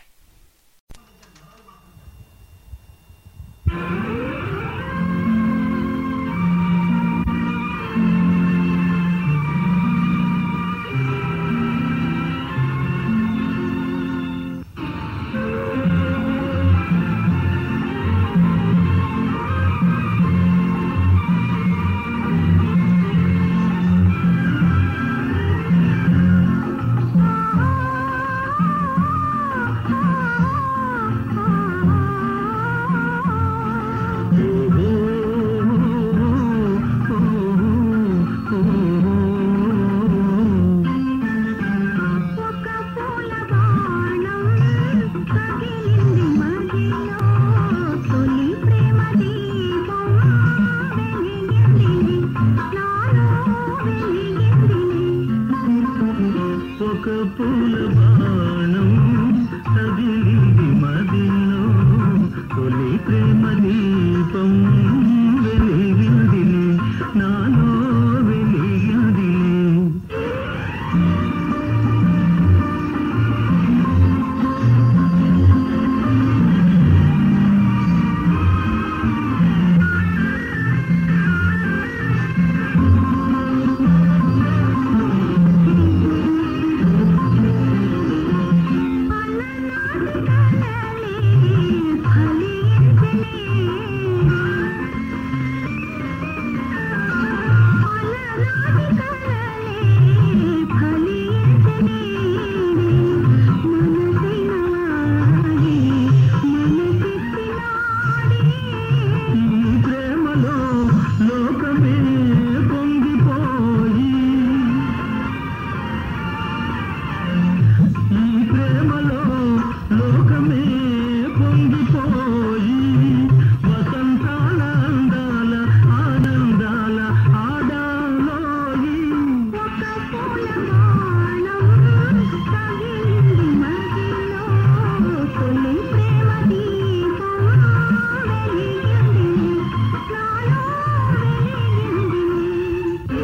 ఒక పూల బాణం తగిలింది మదిలో తొలి ప్రేమ దీపం వెలిగిందిలే నాలో వెలిగిందిలే ఈ ప్రేమలో లోకమే పొంగిపోయి ఈ ప్రేమలో లోకమే పొంగిపోయి వసంతాల అందాల ఆనందాల ఆడాలోయి ఒక పూల బాణం తగిలింది మదిలో తొలి ప్రేమ దీపం వెలిగింది నాలో వెలిగింది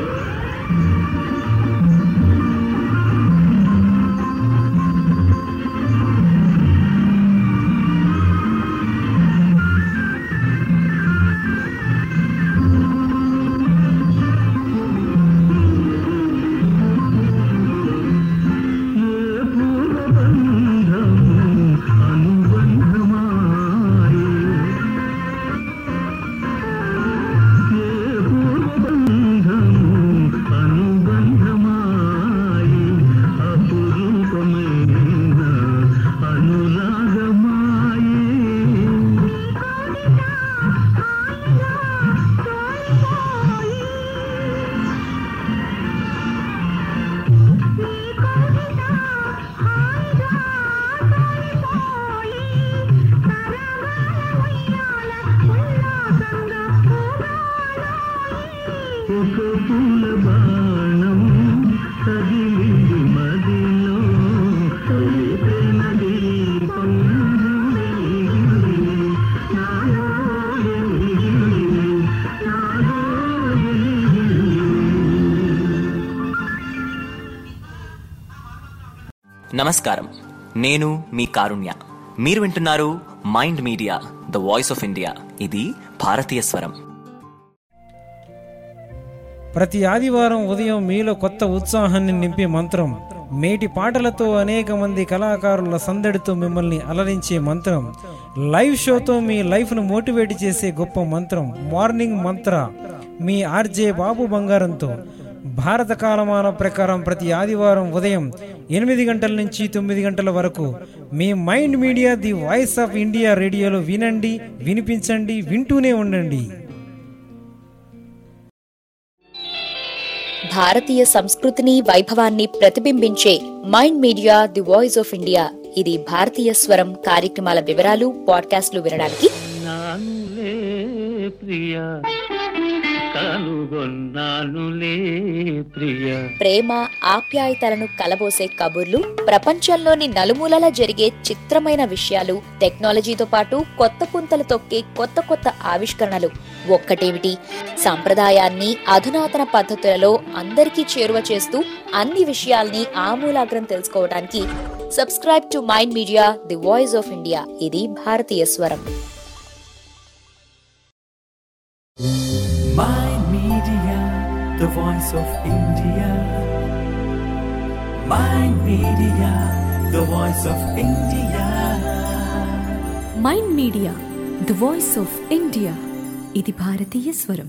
ఏ పూర్వబంధము అనుబంధమాయే ఏ పూర్వబంధము అనుబంధమాయే అపురూపమైన అనురాగమాయే ఒక పూల బాణం తగిలింది మదిలో తొలి ప్రేమ దీపం వెలిగింది. నాలో వెలిగింది. నాలో వెలిగింది. నమస్కారం నేను మీ కారుణ్య మీరు వింటున్నారు mind media the voice of India ఇది భారతీయ స్వరం ప్రతి ఆదివారం ఉదయం మీలో కొత్త ఉత్సాహాన్ని నింపే మంత్రం మేటి పాటలతో అనేక మంది కళాకారుల సందడితో మిమ్మల్ని అలరించే మంత్రం లైవ్ షోతో మీ లైఫ్ను మోటివేట్ చేసే గొప్ప మంత్రం మార్నింగ్ మంత్ర మీ ఆర్జే బాబు బంగారంతో భారత కాలమాన ప్రకారం ప్రతి ఆదివారం ఉదయం ఎనిమిది గంటల నుంచి తొమ్మిది గంటల వరకు మీ mind media the voice of India రేడియోలో వినండి వినిపించండి వింటూనే ఉండండి భారతీయ సంస్కృతిని వైభవాన్ని ప్రతిబింబించే mind media the voice of India ఇది భారతీయ స్వరం కార్యక్రమాల వివరాలు పాడ్కాస్ట్లు వినడానికి నానులే ప్రియ కనుగొన్నానులే ప్రియ ప్రేమ ఆప్యాయతలను కలబోసే కబుర్లు ప్రపంచంలోని నలుమూలలా జరిగే చిత్రమైన విషయాలు టెక్నాలజీతో పాటు కొత్త పుంతలు తొక్కే కొత్త కొత్త ఆవిష్కరణలు ఒక్కటేమిటి సాంప్రదాయాన్ని అధునాతన పద్ధతులలో అందరికీ చేరువ చేస్తూ అన్ని విషయాల్ని ఆమూలాగ్రం తెలుసుకోవడానికి subscribe to mind media the voice of India ఇది భారతీయ స్వరం Mind Media, the voice of India. Mind Media, the voice of India. Mind media the voice of India ఇది భారతీయ స్వరం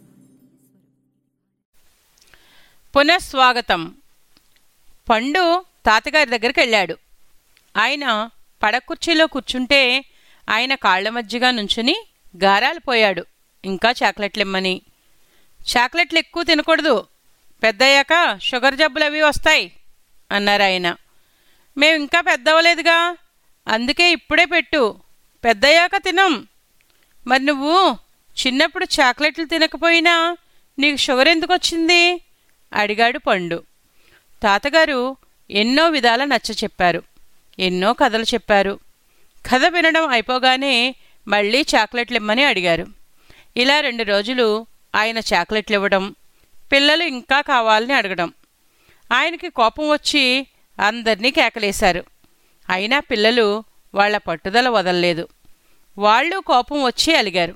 పునఃస్వాగతం పండు తాతగారి దగ్గరికి వెళ్ళాడు ఆయన పడకుర్చీలో కూర్చుంటే ఆయన కాళ్ల మధ్యగా నుంచుని గారాలు పోయాడు ఇంకా చాక్లెట్లు ఇమ్మని చాక్లెట్లు ఎక్కువ తినకూడదు పెద్దయ్యాక షుగర్ జబ్బులు అవి వస్తాయి అన్నారు ఆయన మేము ఇంకా పెద్దవలేదుగా అందుకే ఇప్పుడే పెట్టు పెద్దయ్యాక తినం మరి నువ్వు చిన్నప్పుడు చాక్లెట్లు తినకపోయినా నీకు షుగర్ ఎందుకు వచ్చింది అడిగాడు పండు తాతగారు ఎన్నో విధాల నచ్చ చెప్పారు ఎన్నో కథలు చెప్పారు కథ వినడం అయిపోగానే మళ్ళీ చాక్లెట్లు ఇమ్మని అడిగారు ఇలా రెండు రోజులు ఆయన చాక్లెట్లు ఇవ్వడం పిల్లలు ఇంకా కావాలని అడగడం ఆయనకి కోపం వచ్చి అందరినీ కేకలేశారు అయినా పిల్లలు వాళ్ళ పట్టుదల వదలలేదు వాళ్ళు కోపం వచ్చి అలిగారు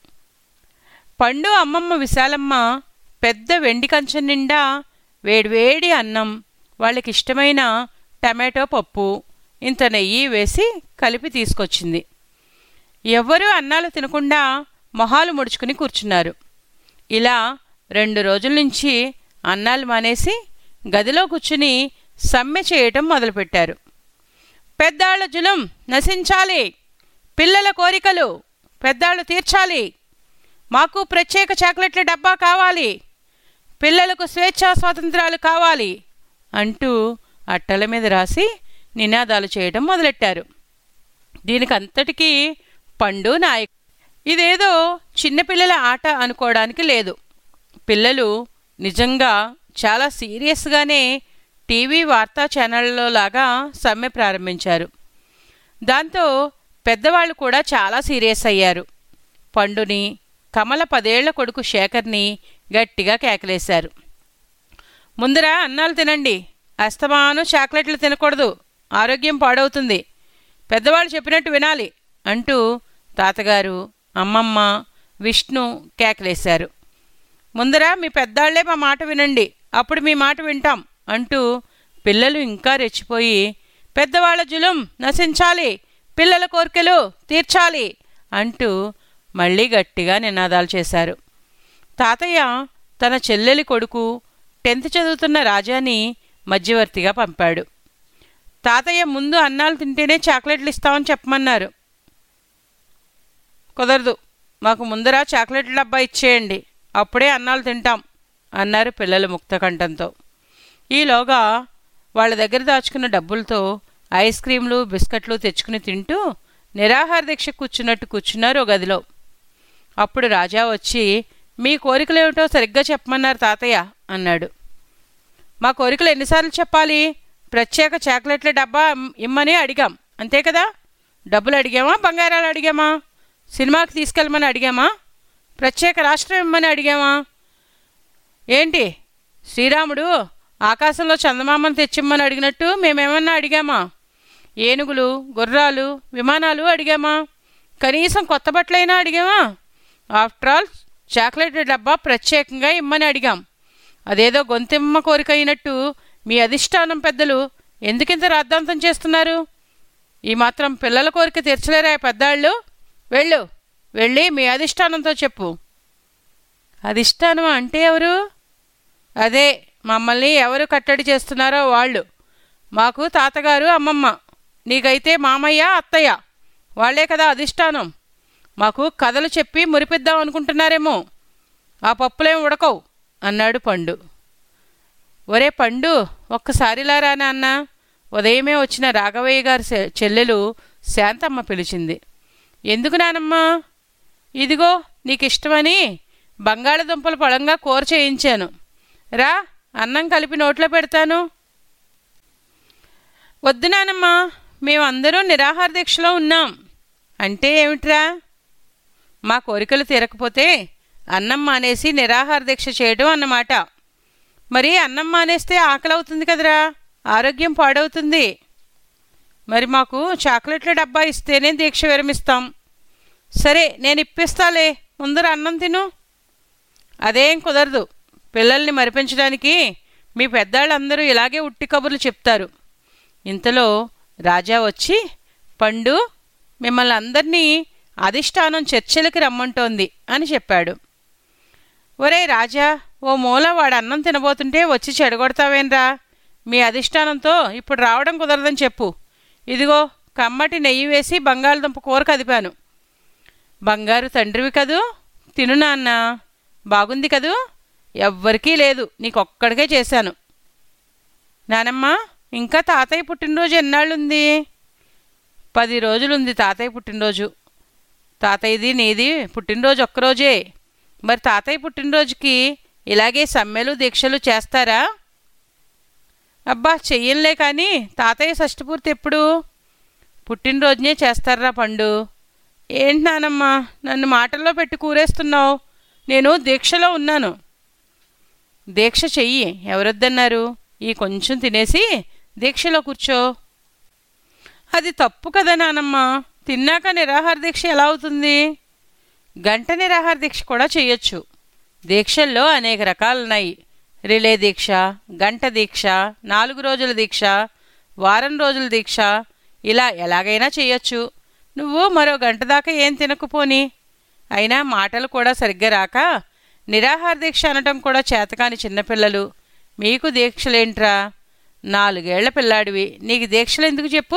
పండు అమ్మమ్మ విశాలమ్మ పెద్ద వెండి కంచం నిండా వేడివేడి అన్నం వాళ్ళకిష్టమైన టమాటో పప్పు ఇంత నెయ్యి వేసి కలిపి తీసుకొచ్చింది ఎవ్వరూ అన్నాలు తినకుండా మొహాలు ముడుచుకుని కూర్చున్నారు ఇలా రెండు రోజుల నుంచి అన్నాలు మానేసి గదిలో కూర్చుని సమ్మె చేయటం మొదలుపెట్టారు పెద్దాళ్ళ జులం నశించాలి పిల్లల కోరికలు పెద్దాళ్ళు తీర్చాలి మాకు ప్రత్యేక చాక్లెట్ల డబ్బా కావాలి పిల్లలకు స్వేచ్ఛా స్వాతంత్రాలు కావాలి అంటూ అట్టల మీద రాసి నినాదాలు చేయడం మొదలెట్టారు దీనికంతటికీ పండు నాయక్ ఇదేదో చిన్నపిల్లల ఆట అనుకోవడానికి లేదు పిల్లలు నిజంగా చాలా సీరియస్గానే టీవీ వార్తా ఛానళ్లలో లాగా సమ్మె ప్రారంభించారు దాంతో పెద్దవాళ్ళు కూడా చాలా సీరియస్ అయ్యారు పండుని కమల పదేళ్ల కొడుకు శేఖర్ని గట్టిగా కేకలేశారు ముందర అన్నాలు తినండి అస్తమాను చాక్లెట్లు తినకూడదు ఆరోగ్యం పాడవుతుంది పెద్దవాళ్ళు చెప్పినట్టు వినాలి అంటూ తాతగారు అమ్మమ్మ విష్ణు కేకలేశారు ముందర మీ పెద్దాళ్లే మా మాట వినండి అప్పుడు మీ మాట వింటాం అంటూ పిల్లలు ఇంకా రెచ్చిపోయి పెద్దవాళ్ళ జులుం నశించాలి పిల్లల కోరికలు తీర్చాలి అంటూ మళ్ళీ గట్టిగా నినాదాలు చేశారు తాతయ్య తన చెల్లెలి కొడుకు టెన్త్ చదువుతున్న రాజాని మధ్యవర్తిగా పంపాడు తాతయ్య ముందు అన్నాలు తింటేనే చాక్లెట్లు ఇస్తామని చెప్పమన్నారు కుదరదు మాకు ముందర చాక్లెట్ల డబ్బా ఇచ్చేయండి అప్పుడే అన్నాలు తింటాం అన్నారు పిల్లలు ముక్తకంఠంతో ఈలోగా వాళ్ళ దగ్గర దాచుకున్న డబ్బులతో ఐస్ క్రీంలు బిస్కెట్లు తెచ్చుకుని తింటూ నిరాహార దీక్ష కూర్చున్నట్టు కూర్చున్నారు ఓ గదిలో అప్పుడు రాజా వచ్చి మీ కోరికలేమిటో సరిగ్గా చెప్పమన్నారు తాతయ్య అన్నాడు మా కోరికలు ఎన్నిసార్లు చెప్పాలి ప్రత్యేక చాక్లెట్ల డబ్బా ఇమ్- ఇమ్మని అడిగాం అంతే కదా డబ్బులు అడిగామా బంగారాలు అడిగామా సినిమాకి తీసుకెళ్ళమని అడిగామా ప్రత్యేక రాష్ట్రం ఇమ్మని అడిగామా ఏంటి శ్రీరాముడు ఆకాశంలో చందమామను తెచ్చిమ్మని అడిగినట్టు మేమేమన్నా అడిగామా ఏనుగులు గుర్రాలు విమానాలు అడిగామా కనీసం కొత్త బట్టలైనా అడిగామా ఆఫ్టర్ ఆల్ చాక్లెట్ డబ్బా ప్రత్యేకంగా ఇమ్మని అడిగాం అదేదో గొంతెమ్మ కోరిక అయినట్టు మీ అధిష్టానం పెద్దలు ఎందుకింత రాద్ధాంతం చేస్తున్నారు ఈ మాత్రం పిల్లల కోరిక తీర్చలేరా ఈ పెద్దాళ్ళు వెళ్ళు వెళ్ళి మీ అధిష్టానంతో చెప్పు అధిష్టానం అంటే ఎవరు అదే మమ్మల్ని ఎవరు కట్టడి చేస్తున్నారో వాళ్ళు మాకు తాతగారు అమ్మమ్మ నీకైతే మామయ్య అత్తయ్య వాళ్లే కదా అధిష్టానం మాకు కథలు చెప్పి మురిపిద్దాం అనుకుంటున్నారేమో ఆ పప్పులేం ఉడకవు అన్నాడు పండు ఒరే పండు ఒక్కసారిలా రానా అన్న ఉదయమే వచ్చిన రాఘవయ్య గారి చె- చెల్లెలు శాంతమ్మ పిలిచింది ఎందుకు నానమ్మా ఇదిగో నీకు ఇష్టమని బంగాళదుంపలు పళంగా కూర చేయించాను రా అన్నం కలిపి నోట్లో పెడతాను వద్దు నానమ్మా మేమందరం నిరాహార దీక్షలో ఉన్నాం అంటే ఏమిట్రా మా కోరికలు తీరకపోతే అన్నం మానేసి నిరాహార దీక్ష చేయడం అన్నమాట మరి అన్నం మానేస్తే ఆకలి అవుతుంది కదరా ఆరోగ్యం పాడవుతుంది మరి మాకు చాక్లెట్ల డబ్బా ఇస్తేనే దీక్ష విరమిస్తాం సరే నేను ఇప్పిస్తాలే ముందర అన్నం తిను అదేం కుదరదు పిల్లల్ని మరిపించడానికి మీ పెద్దాళ్ళందరూ ఇలాగే ఉట్టి కబుర్లు చెప్తారు ఇంతలో రాజా వచ్చి పండు మిమ్మల్ని అందరినీ అధిష్టానం చర్చలకి రమ్మంటోంది అని చెప్పాడు ఒరే రాజా ఓ మూల వాడు అన్నం తినబోతుంటే వచ్చి చెడగొడతావేంరా మీ అధిష్టానంతో ఇప్పుడు రావడం కుదరదని చెప్పు ఇదిగో కమ్మటి నెయ్యి వేసి బంగాళదుంప కూర కదిపాను బంగారు తండ్రివి కదూ తిను నాన్న బాగుంది కదూ ఎవ్వరికీ లేదు నీకొక్కడికే చేశాను నానమ్మ ఇంకా తాతయ్య పుట్టినరోజు ఎన్నాళ్ళుంది పది రోజులుంది తాతయ్య పుట్టినరోజు తాతయ్యది నీది పుట్టినరోజు ఒక్కరోజే మరి తాతయ్య పుట్టినరోజుకి ఇలాగే సమ్మెలు దీక్షలు చేస్తారా అబ్బా చెయ్యంలే కానీ తాతయ్య షష్ఠపూర్తి ఎప్పుడు పుట్టినరోజునే చేస్తారా పండు ఏంటి నానమ్మ నన్ను మాటల్లో పెట్టి కూరేస్తున్నావు నేను దీక్షలో ఉన్నాను దీక్ష చెయ్యి ఎవరొద్దన్నారు ఈ కొంచెం తినేసి దీక్షలో కూర్చో అది తప్పు కదా నానమ్మ తిన్నాక నిరాహార దీక్ష ఎలా అవుతుంది గంట నిరాహార దీక్ష కూడా చేయొచ్చు దీక్షల్లో అనేక రకాలున్నాయి రిలే దీక్ష గంట దీక్ష నాలుగు రోజుల దీక్ష వారం రోజుల దీక్ష ఇలా ఎలాగైనా చేయొచ్చు నువ్వు మరో గంట దాకా ఏం తినకపోని అయినా మాటలు కూడా సరిగ్గా రాక నిరాహార దీక్ష అనటం కూడా చేతకాని చిన్నపిల్లలు మీకు దీక్షలేంట్రా నాలుగేళ్ల పిల్లాడివి నీకు దీక్షలు ఎందుకు చెప్పు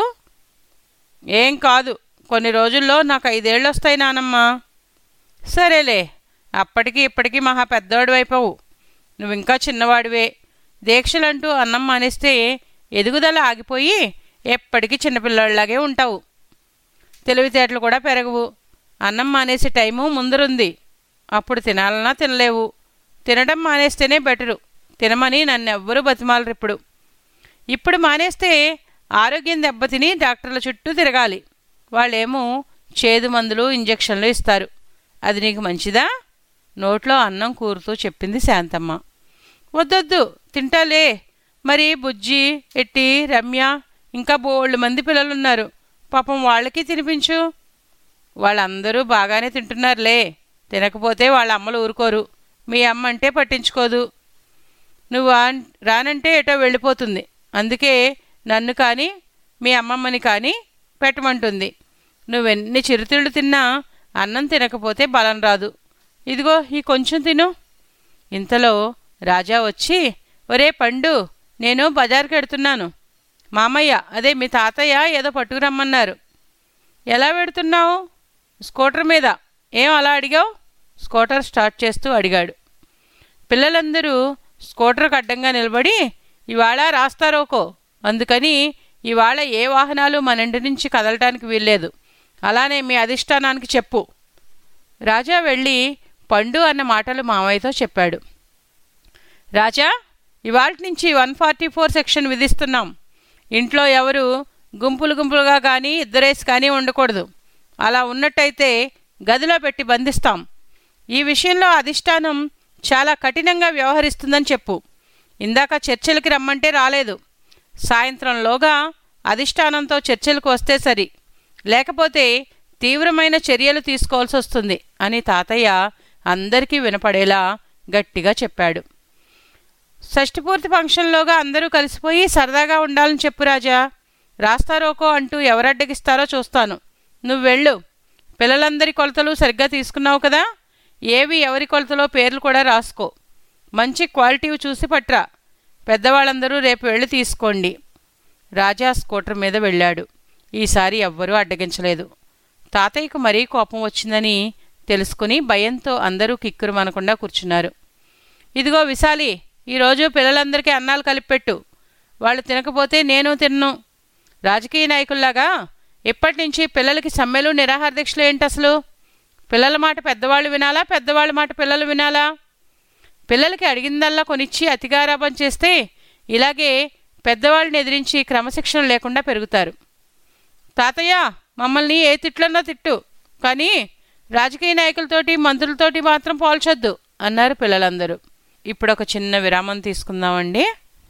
ఏం కాదు కొన్ని రోజుల్లో నాకు ఐదేళ్ళు వస్తాయి నానమ్మ సరేలే అప్పటికి ఇప్పటికీ మహా పెద్దవాడు అయిపోవు నువ్వు ఇంకా చిన్నవాడివే దీక్షలంటూ అన్నం మానేస్తే ఎదుగుదల ఆగిపోయి ఎప్పటికీ చిన్నపిల్లాడిలాగే ఉంటావు తెలివితేటలు కూడా పెరగవు అన్నం మానేసే టైము ముందరుంది అప్పుడు తినాలన్నా తినలేవు తినడం మానేస్తేనే బెటరు తినమని నన్నెవ్వరూ బతిమాలరు ఇప్పుడు ఇప్పుడు మానేస్తే ఆరోగ్యం దెబ్బతిని డాక్టర్ల చుట్టూ తిరగాలి వాళ్ళేమో చేదు మందులు ఇంజెక్షన్లు ఇస్తారు అది నీకు మంచిదా నోట్లో అన్నం కూరుతూ చెప్పింది శాంతమ్మ వద్దొద్దు తింటాలే మరి బుజ్జి ఎట్టి రమ్య ఇంకా బోళ్ళు మంది పిల్లలున్నారు పాపం వాళ్ళకి తినిపించు వాళ్ళందరూ బాగానే తింటున్నారులే తినకపోతే వాళ్ళ అమ్మలు ఊరుకోరు మీ అమ్మ అంటే పట్టించుకోదు నువ్వు ఆన్- రానంటే ఎటో వెళ్ళిపోతుంది అందుకే నన్ను కానీ మీ అమ్మమ్మని కానీ పెట్టమంటుంది నువ్వెన్ని చిరుతిళ్ళు తిన్నా అన్నం తినకపోతే బలం రాదు ఇదిగో ఈ కొంచెం తిను ఇంతలో రాజా వచ్చి ఒరే పండు నేను బజార్కి వెడుతున్నాను మామయ్య అదే మీ తాతయ్య ఏదో పట్టుకురమ్మన్నారు ఎలా వెడుతున్నావు స్కూటర్ మీద ఏం అలా అడిగావు స్కూటర్ స్టార్ట్ చేస్తూ అడిగాడు పిల్లలందరూ స్కూటర్కు అడ్డంగా నిలబడి ఇవాళ రాస్తారోకో అందుకని ఇవాళ ఏ వాహనాలు మన ఇంటి నుంచి కదలటానికి వీల్లేదు అలానే మీ అధిష్టానానికి చెప్పు రాజా వెళ్ళి పండు అన్న మాటలు మామయ్యతో చెప్పాడు రాజా ఇవాళ నుంచి వన్ ఫార్టీ ఫోర్ సెక్షన్ విధిస్తున్నాం ఇంట్లో ఎవరు గుంపులు గుంపులుగా కానీ ఇద్దరేసి కానీ ఉండకూడదు అలా ఉన్నట్టయితే గదిలో పెట్టి బంధిస్తాం ఈ విషయంలో అధిష్టానం చాలా కఠినంగా వ్యవహరిస్తుందని చెప్పు ఇందాక చర్చలకి రమ్మంటే రాలేదు సాయంత్రంలోగా అధిష్టానంతో చర్చలకు వస్తే సరి లేకపోతే తీవ్రమైన చర్యలు తీసుకోవాల్సి వస్తుంది అని తాతయ్య అందరికీ వినపడేలా గట్టిగా చెప్పాడు షష్ఠపూర్తి ఫంక్షన్లోగా అందరూ కలిసిపోయి సరదాగా ఉండాలని చెప్పు రాజా రాస్తారోకో అంటూ ఎవరడ్డగిస్తారో చూస్తాను నువ్వు వెళ్ళు పిల్లలందరి కొలతలు సరిగ్గా తీసుకున్నావు కదా ఏవి ఎవరి కొలతలో పేర్లు కూడా రాసుకో మంచి క్వాలిటీ చూసి పట్రా పెద్దవాళ్ళందరూ రేపు వెళ్ళి తీసుకోండి రాజా స్కూటర్ మీద వెళ్ళాడు ఈసారి ఎవ్వరూ అడ్డగించలేదు తాతయ్యకు మరీ కోపం వచ్చిందని తెలుసుకుని భయంతో అందరూ కిక్కురుమనకుండా కూర్చున్నారు ఇదిగో విశాలి ఈరోజు పిల్లలందరికీ అన్నాలు కలిపెట్టు వాళ్ళు తినకపోతే నేను తిన్ను రాజకీయ నాయకుల్లాగా ఇప్పటి నుంచి పిల్లలకి సమ్మెలు నిరాహార దీక్షలు ఏంటి అసలు పిల్లల మాట పెద్దవాళ్ళు వినాలా పెద్దవాళ్ళ మాట పిల్లలు వినాలా పిల్లలకి అడిగిందల్లా కొనిచ్చి అతిగారాపం చేస్తే ఇలాగే పెద్దవాళ్ళని ఎదిరించి క్రమశిక్షణ లేకుండా పెరుగుతారు తాతయ్య మమ్మల్ని ఏ తిట్లన్నా తిట్టు కానీ రాజకీయ నాయకులతోటి మంత్రులతోటి మాత్రం పోల్చొద్దు అన్నారు పిల్లలందరూ ఇప్పుడు ఒక చిన్న విరామం తీసుకుందామండి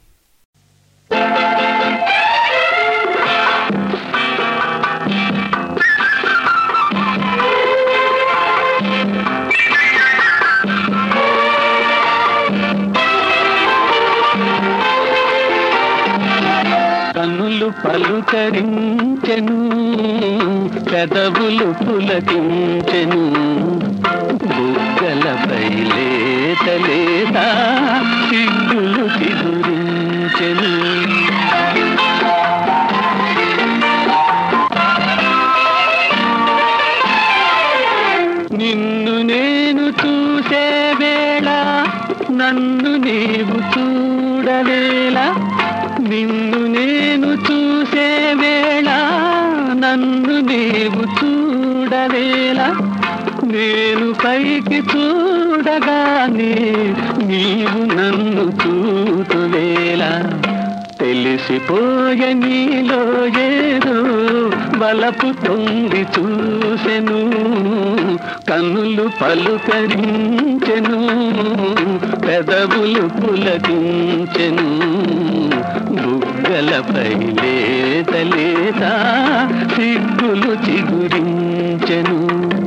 కన్నులు పలుకరించెను పెదవులు పులకించెను బుగ్గలపై లేత లేత సిగ్గులు చిగురించెను నిన్ను నేను చూసే వేళ నన్ను నీవు చూడలేలా నిన్ను నేను చూసే వేళ నన్ను నీవు చూడ చూడవేలా నేను పైకి చూడగానే నీవు నన్ను చూతువేలా తెలిసిపోయే నీలో ఏదో బలపు తొంగి చూసెను కన్నులు పలుకరించెను పెదవులు పులకించెను బుగ్గలపై లేత లేత సిగ్గులు చిగురించెను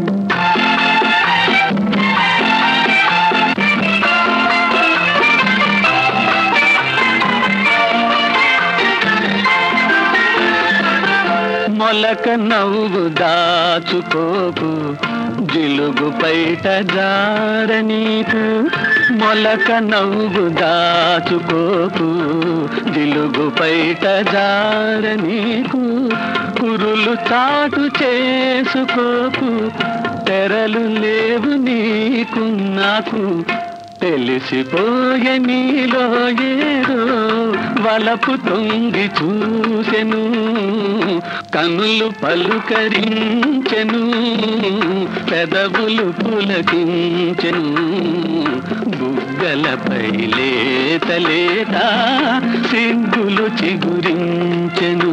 మొలక నవ్వు దాచుకోకు జిలుగు పైట జార నీకు మొలక నవ్వు దాచుకోకు జిలుగు పైట జార నీకు కురులు చాటు చేసుకోకు తెరలు లేవు నీకు నాకు తెలిసిపోయే నీలో ఏదో వలపు తొంగి చూసెను కనులు పలుకరించెను పెదవులు పులకించెను బుగ్గలపై లేత లేత సిగ్గులు చిగురించెను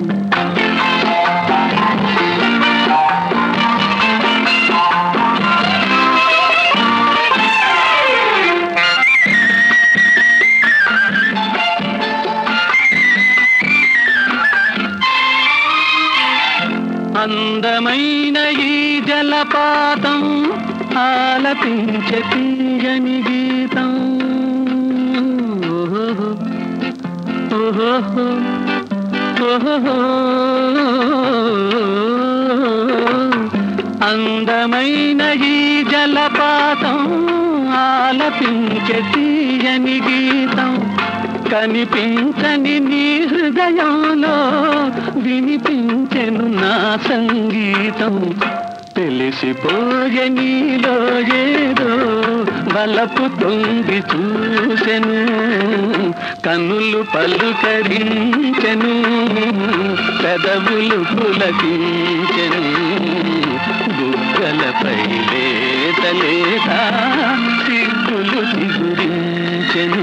అందమైన ఈ జలపాతం ఆలపించే తీయని గీతం ఓహో ఓహో ఓహో అందమైన ఈ జలపాతం ఆలపించే తీయని గీతం కనిపించని నీ హృదయంలో వినిపించెను నా సంగీతం తెలిసిపోయే నీలో ఏదో వలపు తొంగి చూసెను కన్నులు పలుకరించెను పెదవులు పులకించెను బుగ్గలపై లేత లేత సిగ్గులు చిగురించెను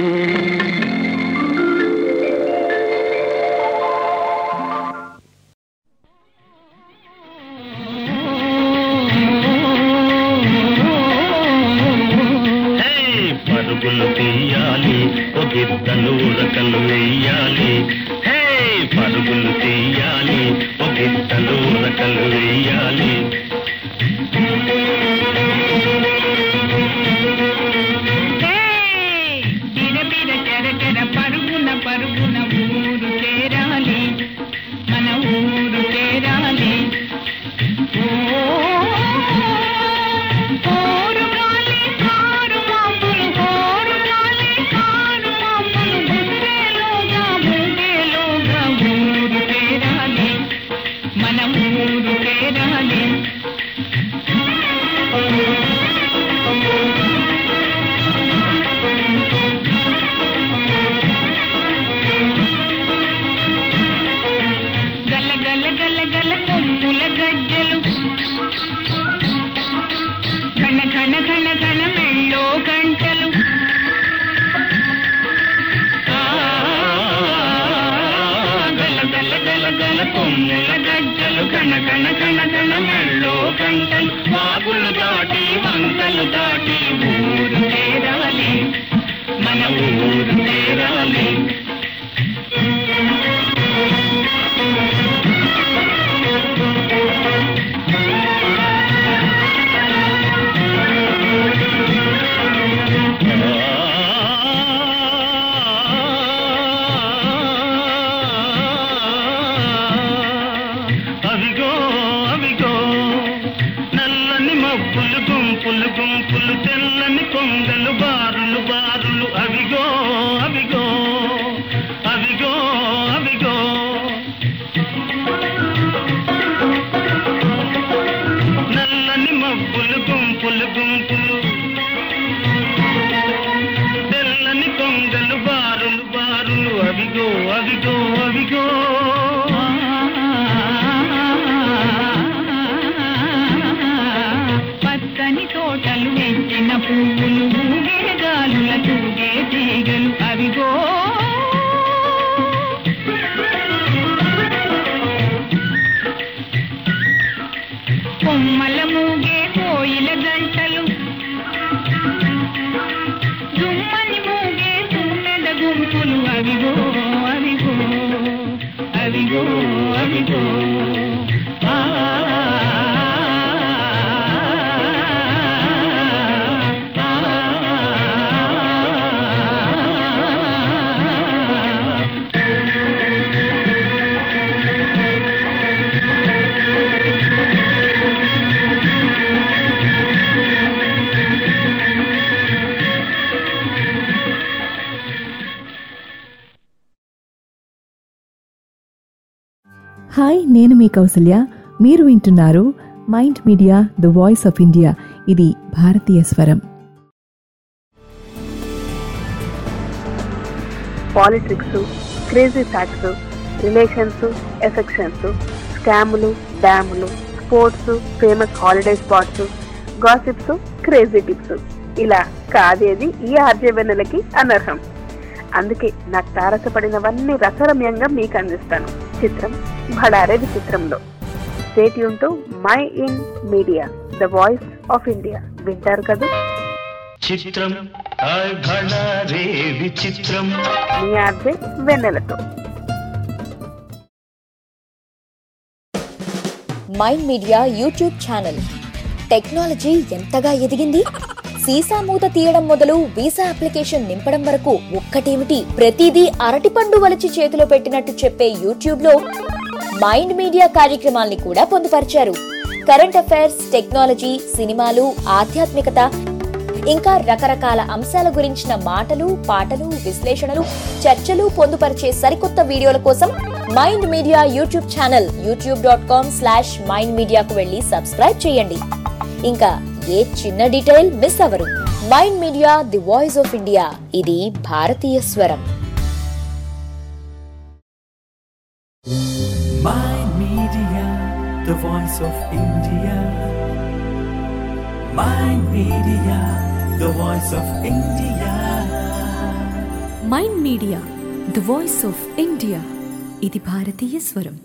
పరుగులు తీయాలి ఒకిద్దలు ఉరకలు వెయ్యాలి హే పరుగులు తీయాలి ఒకిద్దలు ఉరకలు వెయ్యాలి బిరబిర చెరచెర పరుగున పరుగున ఊరు చేరాలి మన ఊరు చేరాలి ఓ, ఓరు గాలి కారు మాపులు, ఓరు గాలి కారు మాపులు, గుండెలోగా, గుండెలోగా ఊరు చేరాలి మన ఊరు చేరాలి గల గల గల గల కొమ్ముల గజ్జలు ఘన ఘన ఘన ఘన మెళ్ళో గంటలు ఆ, గల గల గల గల కొమ్ముల గజ్జలు ఘన ఘన ఘన ఘన మెళ్ళో గంటలు వాగులు దాటి వంకలు దాటి ఊరు చేరాలి మన ఊరు చేరాలి అవిగో అవిగో నల్లని మబ్బులు గుంపులు గుంపులు తెల్లని కొంగలు బారులు బారులు అవిగో అవిగో అవిగో అవిగో నల్లని మబ్బులు గుంపులు గుంపులు తెల్లని కొంగలు బారులు బారులు అవిగో అవిగో అవిగో పువ్వులు ఊగే గాలుల తూగే తీగలు అవిగో కొమ్మల మూగే కోయిల గంటలు జుమ్మని మూగే తుమ్మెద గుంపులు అవిగో అవిగో అవిగో అవిగో ఆ హాయ్ నేను మీ కౌసల్య మీరు వింటున్నారు mind media the voice of India ఇది భారతీయ స్వరం politics crazy facts relations affections స్కాములు డ్యాములు sports famous holiday spots gossips crazy tips ఇలా కాదేది ఈ ఆర్జవెన్నెలకి అనర్హం అందుకే నాకు తారసపడినవన్నీ రసరమ్యంగా మీకు అందిస్తాను చిత్రం భడారే విచిత్రంలో స్టేట్ యూన్ mind media the voice of India వింటారు కదా చిత్రం హాయ్ భళా రే విచిత్రం మీ ఆర్జే వెన్నెలతో mind media YouTube channel technology ఎంతగా ఎదిగింది సీసా మూత తీయడం మొదలు వీసా అప్లికేషన్ నింపడం వరకు ఒక్కటేమిటి ప్రతిదీ అరటిపండు వలిచి చేతిలో పెట్టినట్టు చెప్పే యూట్యూబ్ లో మైండ్ మీడియా కార్యక్రమాల్ని కూడా పొందుపరిచారు కరెంట్ అఫైర్స్ టెక్నాలజీ సినిమాలు ఆధ్యాత్మికత ఇంకా రకరకాల అంశాల గురించిన మాటలు పాటలు విశ్లేషణలు చర్చలు పొందుపరిచే సరికొత్త వీడియోల కోసం mind media YouTube channel YouTube dot com slash mind మీడియాకు వెళ్ళి సబ్స్క్రైబ్ చేయండి ఇంకా ఏ చిన్న డీటెయిల్ మిస్ అవరు mind media the voice of India ఇది భారతీయ స్వరం Mind Media, the voice of India. Mind Media, the voice of India. Mind media the voice of India ఇది భారతీయ స్వరం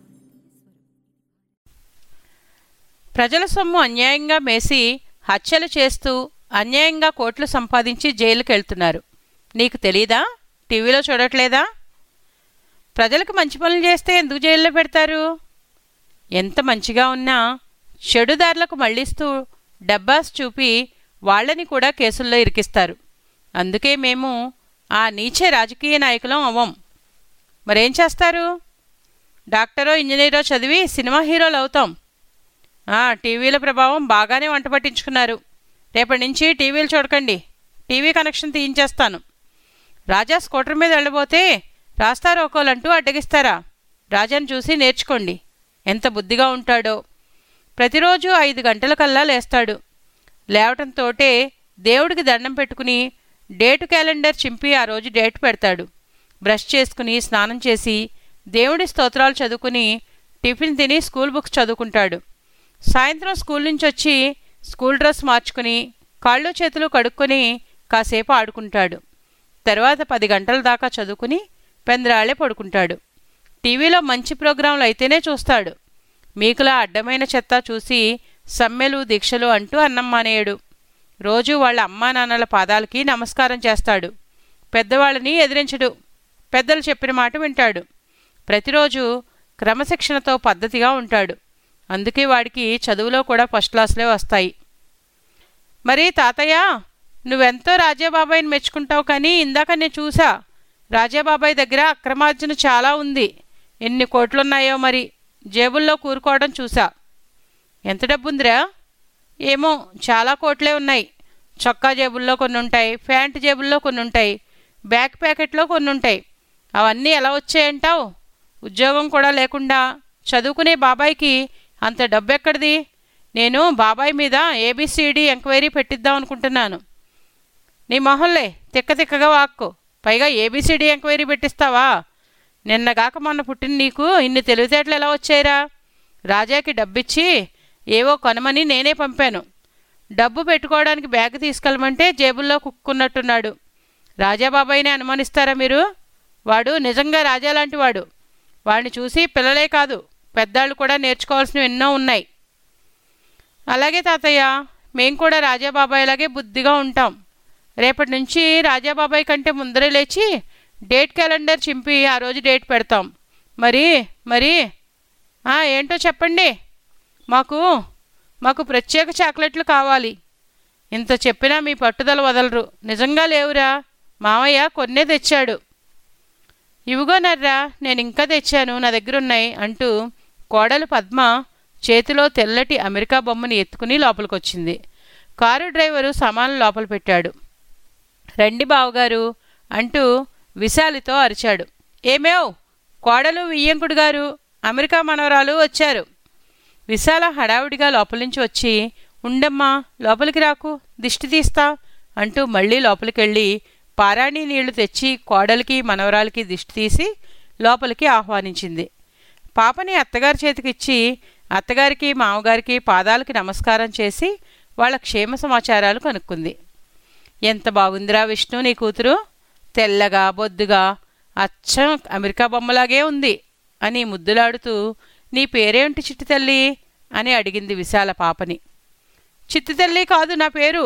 ప్రజల సొమ్ము అన్యాయంగా మేసి హత్యలు చేస్తూ అన్యాయంగా కోట్లు సంపాదించి జైలుకి వెళ్తున్నారు నీకు తెలీదా టీవీలో చూడట్లేదా ప్రజలకు మంచి పనులు చేస్తే ఎందుకు జైల్లో పెడతారు ఎంత మంచిగా ఉన్నా చెడుదారులకు మళ్లిస్తూ డబ్బాస్ చూపి వాళ్ళని కూడా కేసుల్లో ఇరికిస్తారు అందుకే మేము ఆ నీచే రాజకీయ నాయకులం అవ్వం మరేం చేస్తారు డాక్టరో ఇంజనీరో చదివి సినిమా హీరోలు అవుతాం ఆ, టీవీల ప్రభావం బాగానే వంట పట్టించుకున్నారు రేపటి నుంచి టీవీలు చూడకండి టీవీ కనెక్షన్ తీయించేస్తాను రాజా స్కూటర్ మీద వెళ్ళబోతే రాస్తారోకోలంటూ అడ్డగిస్తారా రాజాను చూసి నేర్చుకోండి ఎంత బుద్ధిగా ఉంటాడో ప్రతిరోజు ఐదు గంటలకల్లా లేస్తాడు లేవటంతోటే దేవుడికి దండం పెట్టుకుని డేటు క్యాలెండర్ చింపి ఆ రోజు డేట్ పెడతాడు బ్రష్ చేసుకుని స్నానం చేసి దేవుడి స్తోత్రాలు చదువుకుని టిఫిన్ తిని స్కూల్ బుక్స్ చదువుకుంటాడు సాయంత్రం స్కూల్ నుంచి వచ్చి స్కూల్ డ్రెస్ మార్చుకుని కాళ్ళు చేతులు కడుక్కొని కాసేపు ఆడుకుంటాడు తర్వాత పది గంటల దాకా చదువుకుని పెందరాళే పడుకుంటాడు టీవీలో మంచి ప్రోగ్రాంలు అయితేనే చూస్తాడు మీకులా అడ్డమైన చెత్త చూసి సమ్మెలు దీక్షలు అంటూ అన్నం మానేయడు రోజు వాళ్ళ అమ్మా నాన్నల పాదాలకి నమస్కారం చేస్తాడు పెద్దవాళ్ళని ఎదిరించడు పెద్దలు చెప్పిన మాట వింటాడు ప్రతిరోజు క్రమశిక్షణతో పద్ధతిగా ఉంటాడు అందుకే వాడికి చదువులో కూడా ఫస్ట్ క్లాసులే వస్తాయి మరి తాతయ్య నువ్వెంతో రాజాబాబాయిని మెచ్చుకుంటావు కానీ ఇందాక నేను చూసా రాజాబాబాయ్ దగ్గర అక్రమార్జన చాలా ఉంది ఎన్ని కోట్లున్నాయో మరి జేబుల్లో కూరుకోవడం చూసా ఎంత డబ్బుందిరా ఏమో చాలా కోట్లే ఉన్నాయి చొక్కా జేబుల్లో కొన్ని ఉంటాయి ప్యాంట్ జేబుల్లో కొన్ని ఉంటాయి బ్యాక్ ప్యాకెట్లో కొన్ని ఉంటాయి అవన్నీ ఎలా వచ్చాయంటావు ఉద్యోగం కూడా లేకుండా చదువుకునే బాబాయ్కి అంత డబ్బు ఎక్కడిది నేను బాబాయ్ మీద ఏబిసిడి ఎంక్వైరీ పెట్టిద్దాం అనుకుంటున్నాను నీ మొహంలే తిక్క తిక్కగా వాక్కు పైగా ఏబిసిడి ఎంక్వైరీ పెట్టిస్తావా నిన్నగాక మొన్న పుట్టిన నీకు ఇన్ని తెలివితేటలు ఎలా వచ్చాయిరా రాజాకి డబ్బిచ్చి ఏవో కొనమని నేనే పంపాను డబ్బు పెట్టుకోవడానికి బ్యాగ్ తీసుకెళ్ళమంటే జేబుల్లో కుక్కున్నట్టున్నాడు రాజాబాబాయిని అనుమానిస్తారా మీరు వాడు నిజంగా రాజా లాంటి వాడు వాడిని చూసి పిల్లలే కాదు పెద్దాళ్ళు కూడా నేర్చుకోవాల్సినవి ఎన్నో ఉన్నాయి అలాగే తాతయ్య మేం కూడా రాజాబాబాయిలాగే బుద్ధిగా ఉంటాం రేపటి నుంచి రాజాబాబాయ్ కంటే ముందరే లేచి డేట్ క్యాలెండర్ చింపి ఆ రోజు డేట్ పెడతాం మరి మరి ఆ, ఏంటో చెప్పండి మాకు మాకు ప్రత్యేక చాక్లెట్లు కావాలి ఇంత చెప్పినా మీ పట్టుదల వదలరు నిజంగా లేవురా మామయ్య కొన్నే తెచ్చాడు ఇవిగో నర్రా నేను ఇంకా తెచ్చాను నా దగ్గర ఉన్నాయి అంటూ కోడలు పద్మ చేతిలో తెల్లటి అమెరికా బొమ్మని ఎత్తుకుని లోపలికొచ్చింది కారు డ్రైవరు సామాన్లు లోపల పెట్టాడు రండి బావగారు అంటూ విశాలితో అరిచాడు ఏమేవ్ కోడలు వియ్యంకుడు గారు అమెరికా మనవరాలు వచ్చారు విశాల హడావుడిగా లోపల నుంచి వచ్చి ఉండమ్మా లోపలికి రాకు దిష్టి తీస్తా అంటూ మళ్ళీ లోపలికెళ్ళి పారాణి నీళ్లు తెచ్చి కోడలికి మనవరాలికి దిష్టి తీసి లోపలికి ఆహ్వానించింది పాపని అత్తగారి చేతికిచ్చి అత్తగారికి మామగారికి పాదాలకి నమస్కారం చేసి వాళ్ళ క్షేమ సమాచారాలు కనుక్కుంది ఎంత బాగుందిరా విష్ణు నీ కూతురు తెల్లగా బొద్దుగా అచ్చం అమెరికా బొమ్మలాగే ఉంది అని ముద్దులాడుతూ నీ పేరేంటి చిట్టి తల్లి అని అడిగింది విశాల పాపని చిట్టి తల్లి కాదు నా పేరు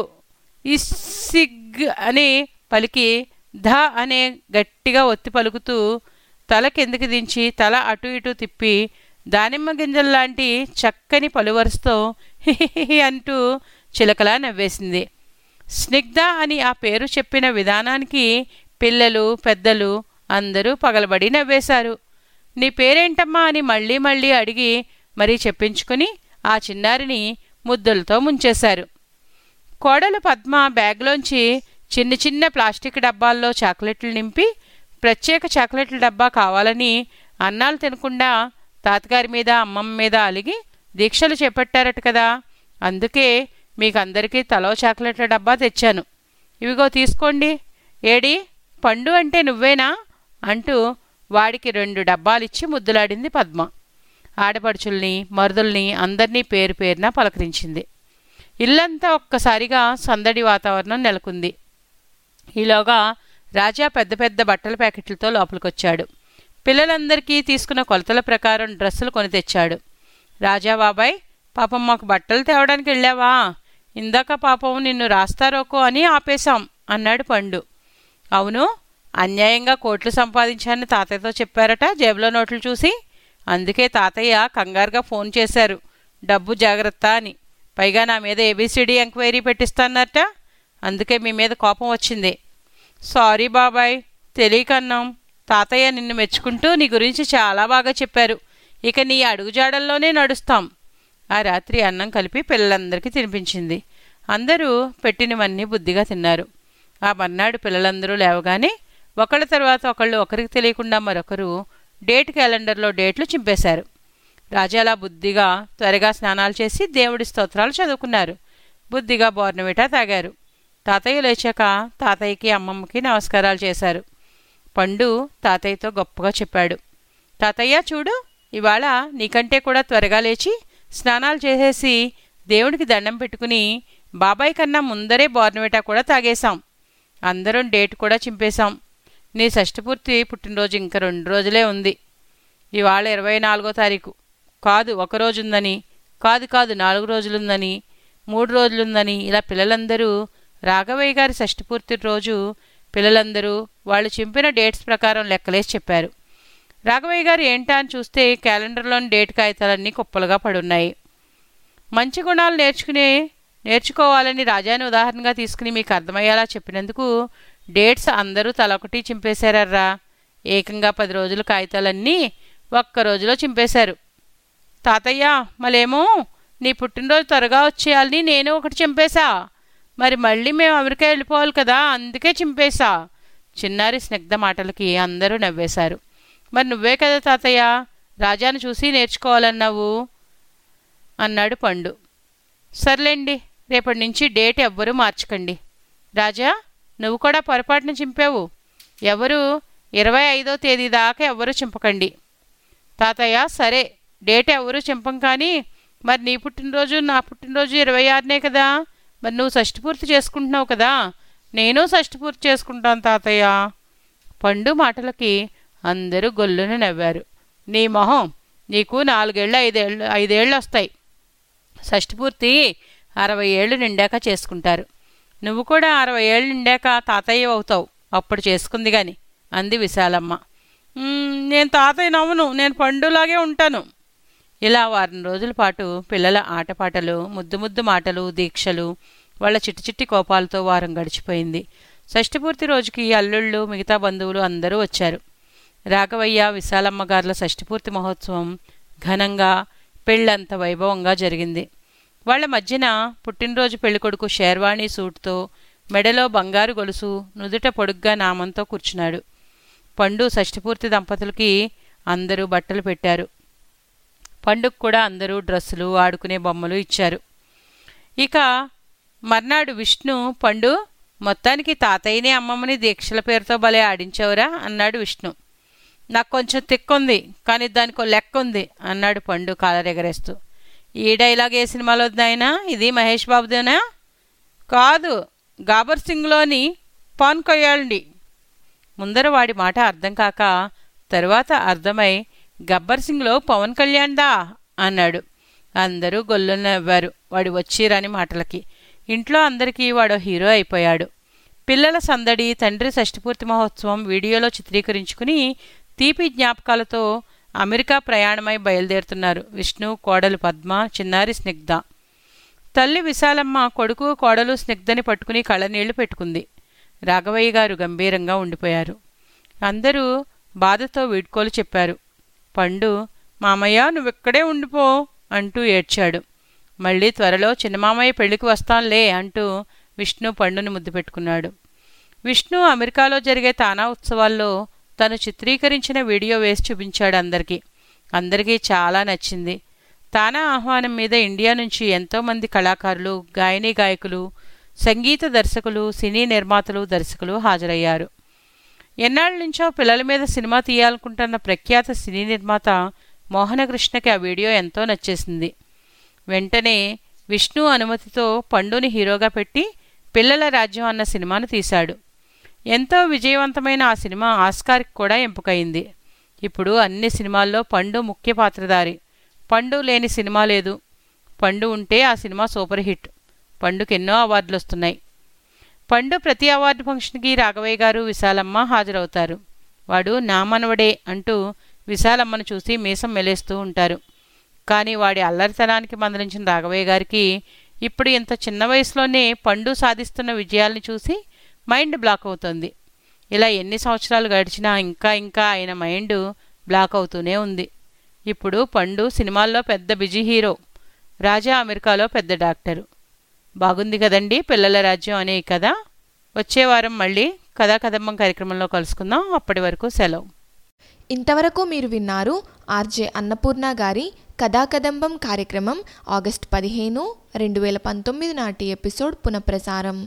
ఇస్సిగ్ అని పలికి ధ అనే గట్టిగా ఒత్తి పలుకుతూ తల కిందకి దించి తల అటు ఇటు తిప్పి దానిమ్మ గింజల్లాంటి చక్కని పలువరుసతో హిహిహి అంటూ చిలకలా నవ్వేసింది స్నిగ్ధ అని ఆ పేరు చెప్పిన విధానానికి పిల్లలు పెద్దలు అందరూ పగలబడి నవ్వేశారు నీ పేరేంటమ్మా అని మళ్ళీ మళ్ళీ అడిగి మరీ చెప్పించుకుని ఆ చిన్నారిని ముద్దులతో ముంచేశారు కోడలు పద్మ బ్యాగ్లోంచి చిన్న చిన్న ప్లాస్టిక్ డబ్బాల్లో చాక్లెట్లు నింపి ప్రత్యేక చాక్లెట్ల డబ్బా కావాలని అన్నాలు తినకుండా తాతగారి మీద అమ్మమ్మ మీద అలిగి దీక్షలు చేపట్టారట కదా అందుకే మీకు అందరికీ తలో చాక్లెట్ల డబ్బా తెచ్చాను ఇవిగో తీసుకోండి ఏడి పండు అంటే నువ్వేనా అంటూ వాడికి రెండు డబ్బాలిచ్చి ముద్దులాడింది పద్మ ఆడపడుచుల్ని మరుదుల్ని అందర్నీ పేరు పేరున పలకరించింది ఇల్లంతా ఒక్కసారిగా సందడి వాతావరణం నెలకొంది ఈలోగా రాజా పెద్ద పెద్ద బట్టల ప్యాకెట్లతో లోపలికొచ్చాడు పిల్లలందరికీ తీసుకున్న కొలతల ప్రకారం డ్రెస్సులు కొని తెచ్చాడు రాజా బాబాయ్ పాపం మాకు బట్టలు తేవడానికి వెళ్ళావా ఇందాక పాపం నిన్ను రాస్తారోకో అని ఆపేశాం అన్నాడు పండు అవును అన్యాయంగా కోట్లు సంపాదించాలని తాతయ్యతో చెప్పారట జేబులో నోట్లు చూసి అందుకే తాతయ్య కంగారుగా ఫోన్ చేశారు డబ్బు జాగ్రత్త అని పైగా నా మీద ఏబిసిడి ఎంక్వైరీ పెట్టిస్తానట అందుకే మీ మీద కోపం వచ్చింది సారీ బాబాయ్ తెలియకన్నాం తాతయ్య నిన్ను మెచ్చుకుంటూ నీ గురించి చాలా బాగా చెప్పారు ఇక నీ అడుగుజాడల్లోనే నడుస్తాం ఆ రాత్రి అన్నం కలిపి పిల్లలందరికీ తినిపించింది అందరూ పెట్టినవన్నీ బుద్ధిగా తిన్నారు ఆ మర్నాడు పిల్లలందరూ లేవగానే ఒకళ్ళ తర్వాత ఒకళ్ళు ఒకరికి తెలియకుండా మరొకరు డేట్ క్యాలెండర్లో డేట్లు చింపేశారు రాజాలా బుద్ధిగా త్వరగా స్నానాలు చేసి దేవుడి స్తోత్రాలు చదువుకున్నారు బుద్ధిగా బోర్నవిటా తాగారు తాతయ్య లేచాక తాతయ్యకి అమ్మమ్మకి నమస్కారాలు చేశారు పండు తాతయ్యతో గొప్పగా చెప్పాడు తాతయ్య చూడు ఇవాళ నీకంటే కూడా త్వరగా లేచి స్నానాలు చేసేసి దేవుడికి దండం పెట్టుకుని బాబాయ్ కన్నా ముందరే బోర్నవిటా కూడా తాగేశాం అందరం డేట్ కూడా చింపేశాం నీ షష్ఠపూర్తి పుట్టినరోజు ఇంకా రెండు రోజులే ఉంది ఇవాళ ఇరవై నాలుగో తారీఖు కాదు ఒక రోజు ఉందని కాదు కాదు నాలుగు రోజులుందని మూడు రోజులుందని ఇలా పిల్లలందరూ రాఘవయ్య గారి షష్ఠపూర్తి రోజు పిల్లలందరూ వాళ్ళు చింపిన డేట్స్ ప్రకారం లెక్కలేసి చెప్పారు రాఘవయ్య గారు ఏంటా అని చూస్తే క్యాలెండర్లోని డేట్ కాగితాలన్నీ కుప్పలుగా పడున్నాయి మంచి గుణాలు నేర్చుకునే నేర్చుకోవాలని రాజాని ఉదాహరణగా తీసుకుని మీకు అర్థమయ్యేలా చెప్పినందుకు డేట్స్ అందరూ తలొకటి చింపేశారర్రా ఏకంగా పది రోజుల కాగితాలన్నీ ఒక్క రోజులో చింపేశారు తాతయ్య మళ్ళేమో నీ పుట్టినరోజు త్వరగా వచ్చేయాలని నేను ఒకటి చింపేశా మరి మళ్ళీ మేము అమెరికా వెళ్ళిపోవాలి కదా అందుకే చింపేశా చిన్నారి స్నిగ్ధ మాటలకి అందరూ నవ్వేశారు మరి నువ్వే కదా తాతయ్య రాజాను చూసి నేర్చుకోవాలన్నావు అన్నాడు పండు సర్లేండి రేపటి నుంచి డేట్ ఎవ్వరూ మార్చకండి రాజా నువ్వు కూడా పొరపాటున చింపావు ఎవరు ఇరవై ఐదో తేదీ దాకా ఎవ్వరూ చింపకండి తాతయ్య సరే డేట్ ఎవరూ చింపం కానీ మరి నీ పుట్టినరోజు నా పుట్టినరోజు ఇరవై ఆరునే కదా మరి నువ్వు షష్టి పూర్తి చేసుకుంటున్నావు కదా నేను షష్టి పూర్తి చేసుకుంటాను తాతయ్య పండు మాటలకి అందరూ గొల్లున నవ్వారు నీ మొహం నీకు నాలుగేళ్ళు ఐదేళ్ళు ఐదేళ్ళు వస్తాయి షష్టిపూర్తి అరవై ఏళ్ళు నిండాక చేసుకుంటారు నువ్వు కూడా అరవై ఏళ్ళు నిండాక తాతయ్య అవుతావు అప్పుడు చేసుకుంది గాని అంది విశాలమ్మ "మ్మ్, నేను తాతయ్య నవ్వును నేను పండులాగే ఉంటాను ఇలా వారం రోజుల పాటు పిల్లల ఆటపాటలు ముద్దు ముద్దు మాటలు దీక్షలు వాళ్ళ చిట్టి చిట్టి కోపాలతో వారం గడిచిపోయింది షష్ఠిపూర్తి రోజుకి అల్లుళ్ళు మిగతా బంధువులు అందరూ వచ్చారు రాఘవయ్య విశాలమ్మ గారుల షష్ఠిపూర్తి మహోత్సవం ఘనంగా పెళ్ళంత వైభవంగా జరిగింది వాళ్ళ మధ్యన పుట్టినరోజు పెళ్ళికొడుకు షేర్వాణి సూట్తో మెడలో బంగారు గొలుసు నుదుట పొడుగ్గా నామంతో కూర్చున్నాడు పండు షష్ఠిపూర్తి దంపతులకి అందరూ బట్టలు పెట్టారు పండుగ కూడా అందరూ డ్రెస్సులు ఆడుకునే బొమ్మలు ఇచ్చారు ఇక మర్నాడు విష్ణు పండు మొత్తానికి తాతయ్యని అమ్మమ్మని దీక్షల పేరుతో భలే ఆడించావురా అన్నాడు విష్ణు నాకు కొంచెం తిక్కుంది కానీ దానికి ఓ లెక్క ఉంది అన్నాడు పండు కాలర్ ఎగరేస్తూ ఈ డైలాగ్ ఏ సినిమాలో నాయనా ఇది మహేష్ బాబుదేనా కాదు గాబర్ సింగ్లోని పాన్ కొయ్యాలండి ముందర వాడి మాట అర్థం కాక తరువాత అర్థమై గబ్బర్ సింగ్లో పవన్ కళ్యాణ్దా అన్నాడు అందరూ గొల్లు నవ్వారు వాడి వచ్చిరాని మాటలకి ఇంట్లో అందరికీ వాడు హీరో అయిపోయాడు పిల్లల సందడి తండ్రి షష్ఠపూర్తి మహోత్సవం వీడియోలో చిత్రీకరించుకుని తీపి జ్ఞాపకాలతో అమెరికా ప్రయాణమై బయలుదేరుతున్నారు విష్ణు కోడలు పద్మ చిన్నారి స్నిగ్ధ తల్లి విశాలమ్మ కొడుకు కోడలు స్నిగ్ధని పట్టుకుని కళ్ళనీళ్లు పెట్టుకుంది రాఘవయ్య గారు గంభీరంగా ఉండిపోయారు అందరూ బాధతో వీడ్కోలు చెప్పారు పండు మామయ్య నువ్వెక్కడే ఉండిపో అంటూ ఏడ్చాడు మళ్ళీ త్వరలో చిన్నమామయ్య పెళ్లికి వస్తాంలే అంటూ విష్ణు పండుని ముద్దు పెట్టుకున్నాడు విష్ణు అమెరికాలో జరిగే తానా ఉత్సవాల్లో తను చిత్రీకరించిన వీడియో వేసి చూపించాడు అందరికీ అందరికీ చాలా నచ్చింది తానా ఆహ్వానం మీద ఇండియా నుంచి ఎంతోమంది కళాకారులు గాయని గాయకులు సంగీత దర్శకులు సినీ నిర్మాతలు దర్శకులు హాజరయ్యారు ఎన్నాళ్ళ నుంచో పిల్లల మీద సినిమా తీయాలనుకుంటున్న ప్రఖ్యాత సినీ నిర్మాత మోహనకృష్ణకి ఆ వీడియో ఎంతో నచ్చేసింది వెంటనే విష్ణు అనుమతితో పండుని హీరోగా పెట్టి పిల్లల రాజ్యం అన్న సినిమాను తీశాడు ఎంతో విజయవంతమైన ఆ సినిమా ఆస్కార్కి కూడా ఎంపికయింది ఇప్పుడు అన్ని సినిమాల్లో పండు ముఖ్య పాత్రధారి పండు లేని సినిమా లేదు పండు ఉంటే ఆ సినిమా సూపర్ హిట్ పండుకి ఎన్నో అవార్డులు వస్తున్నాయి పండు ప్రతి అవార్డు ఫంక్షన్కి రాఘవయ్య గారు విశాలమ్మ హాజరవుతారు వాడు నా మనవడే అంటూ విశాలమ్మను చూసి మీసం మెలేస్తూ ఉంటారు కానీ వాడి అల్లరితనానికి మందలించిన రాఘవయ్య గారికి ఇప్పుడు ఇంత చిన్న వయసులోనే పండు సాధిస్తున్న విజయాల్ని చూసి మైండ్ బ్లాక్ అవుతుంది ఇలా ఎన్ని సంవత్సరాలు గడిచినా ఇంకా ఇంకా ఆయన మైండ్ బ్లాక్ అవుతూనే ఉంది ఇప్పుడు పండు సినిమాల్లో పెద్ద బిజీ హీరో రాజా అమెరికాలో పెద్ద డాక్టరు బాగుంది కదండి పిల్లల రాజ్యం అనే ఈ కథ వచ్చే వారం మళ్ళీ కథా కదంబం కార్యక్రమంలో కలుసుకుందాం అప్పటి వరకు సెలవు ఇంతవరకు మీరు విన్నారు ఆర్జే అన్నపూర్ణ గారి కథాకదంబం కార్యక్రమం ఆగస్ట్ పదిహేను రెండు వేల పంతొమ్మిది నాటి ఎపిసోడ్ పునఃప్రసారం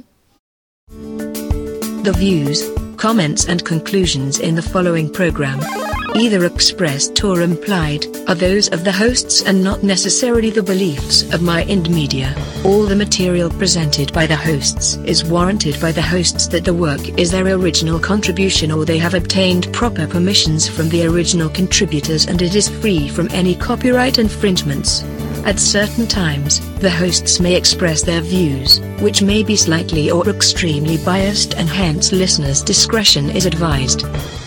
The views, comments, and conclusions in the following program, either expressed or implied, are those of the hosts and not necessarily the beliefs of My Ind Media. All the material presented by the hosts is warranted by the hosts that the work is their original contribution or they have obtained proper permissions from the original contributors and it is free from any copyright infringements. At certain times, the hosts may express their views, which may be slightly or extremely biased, and hence listeners' discretion is advised.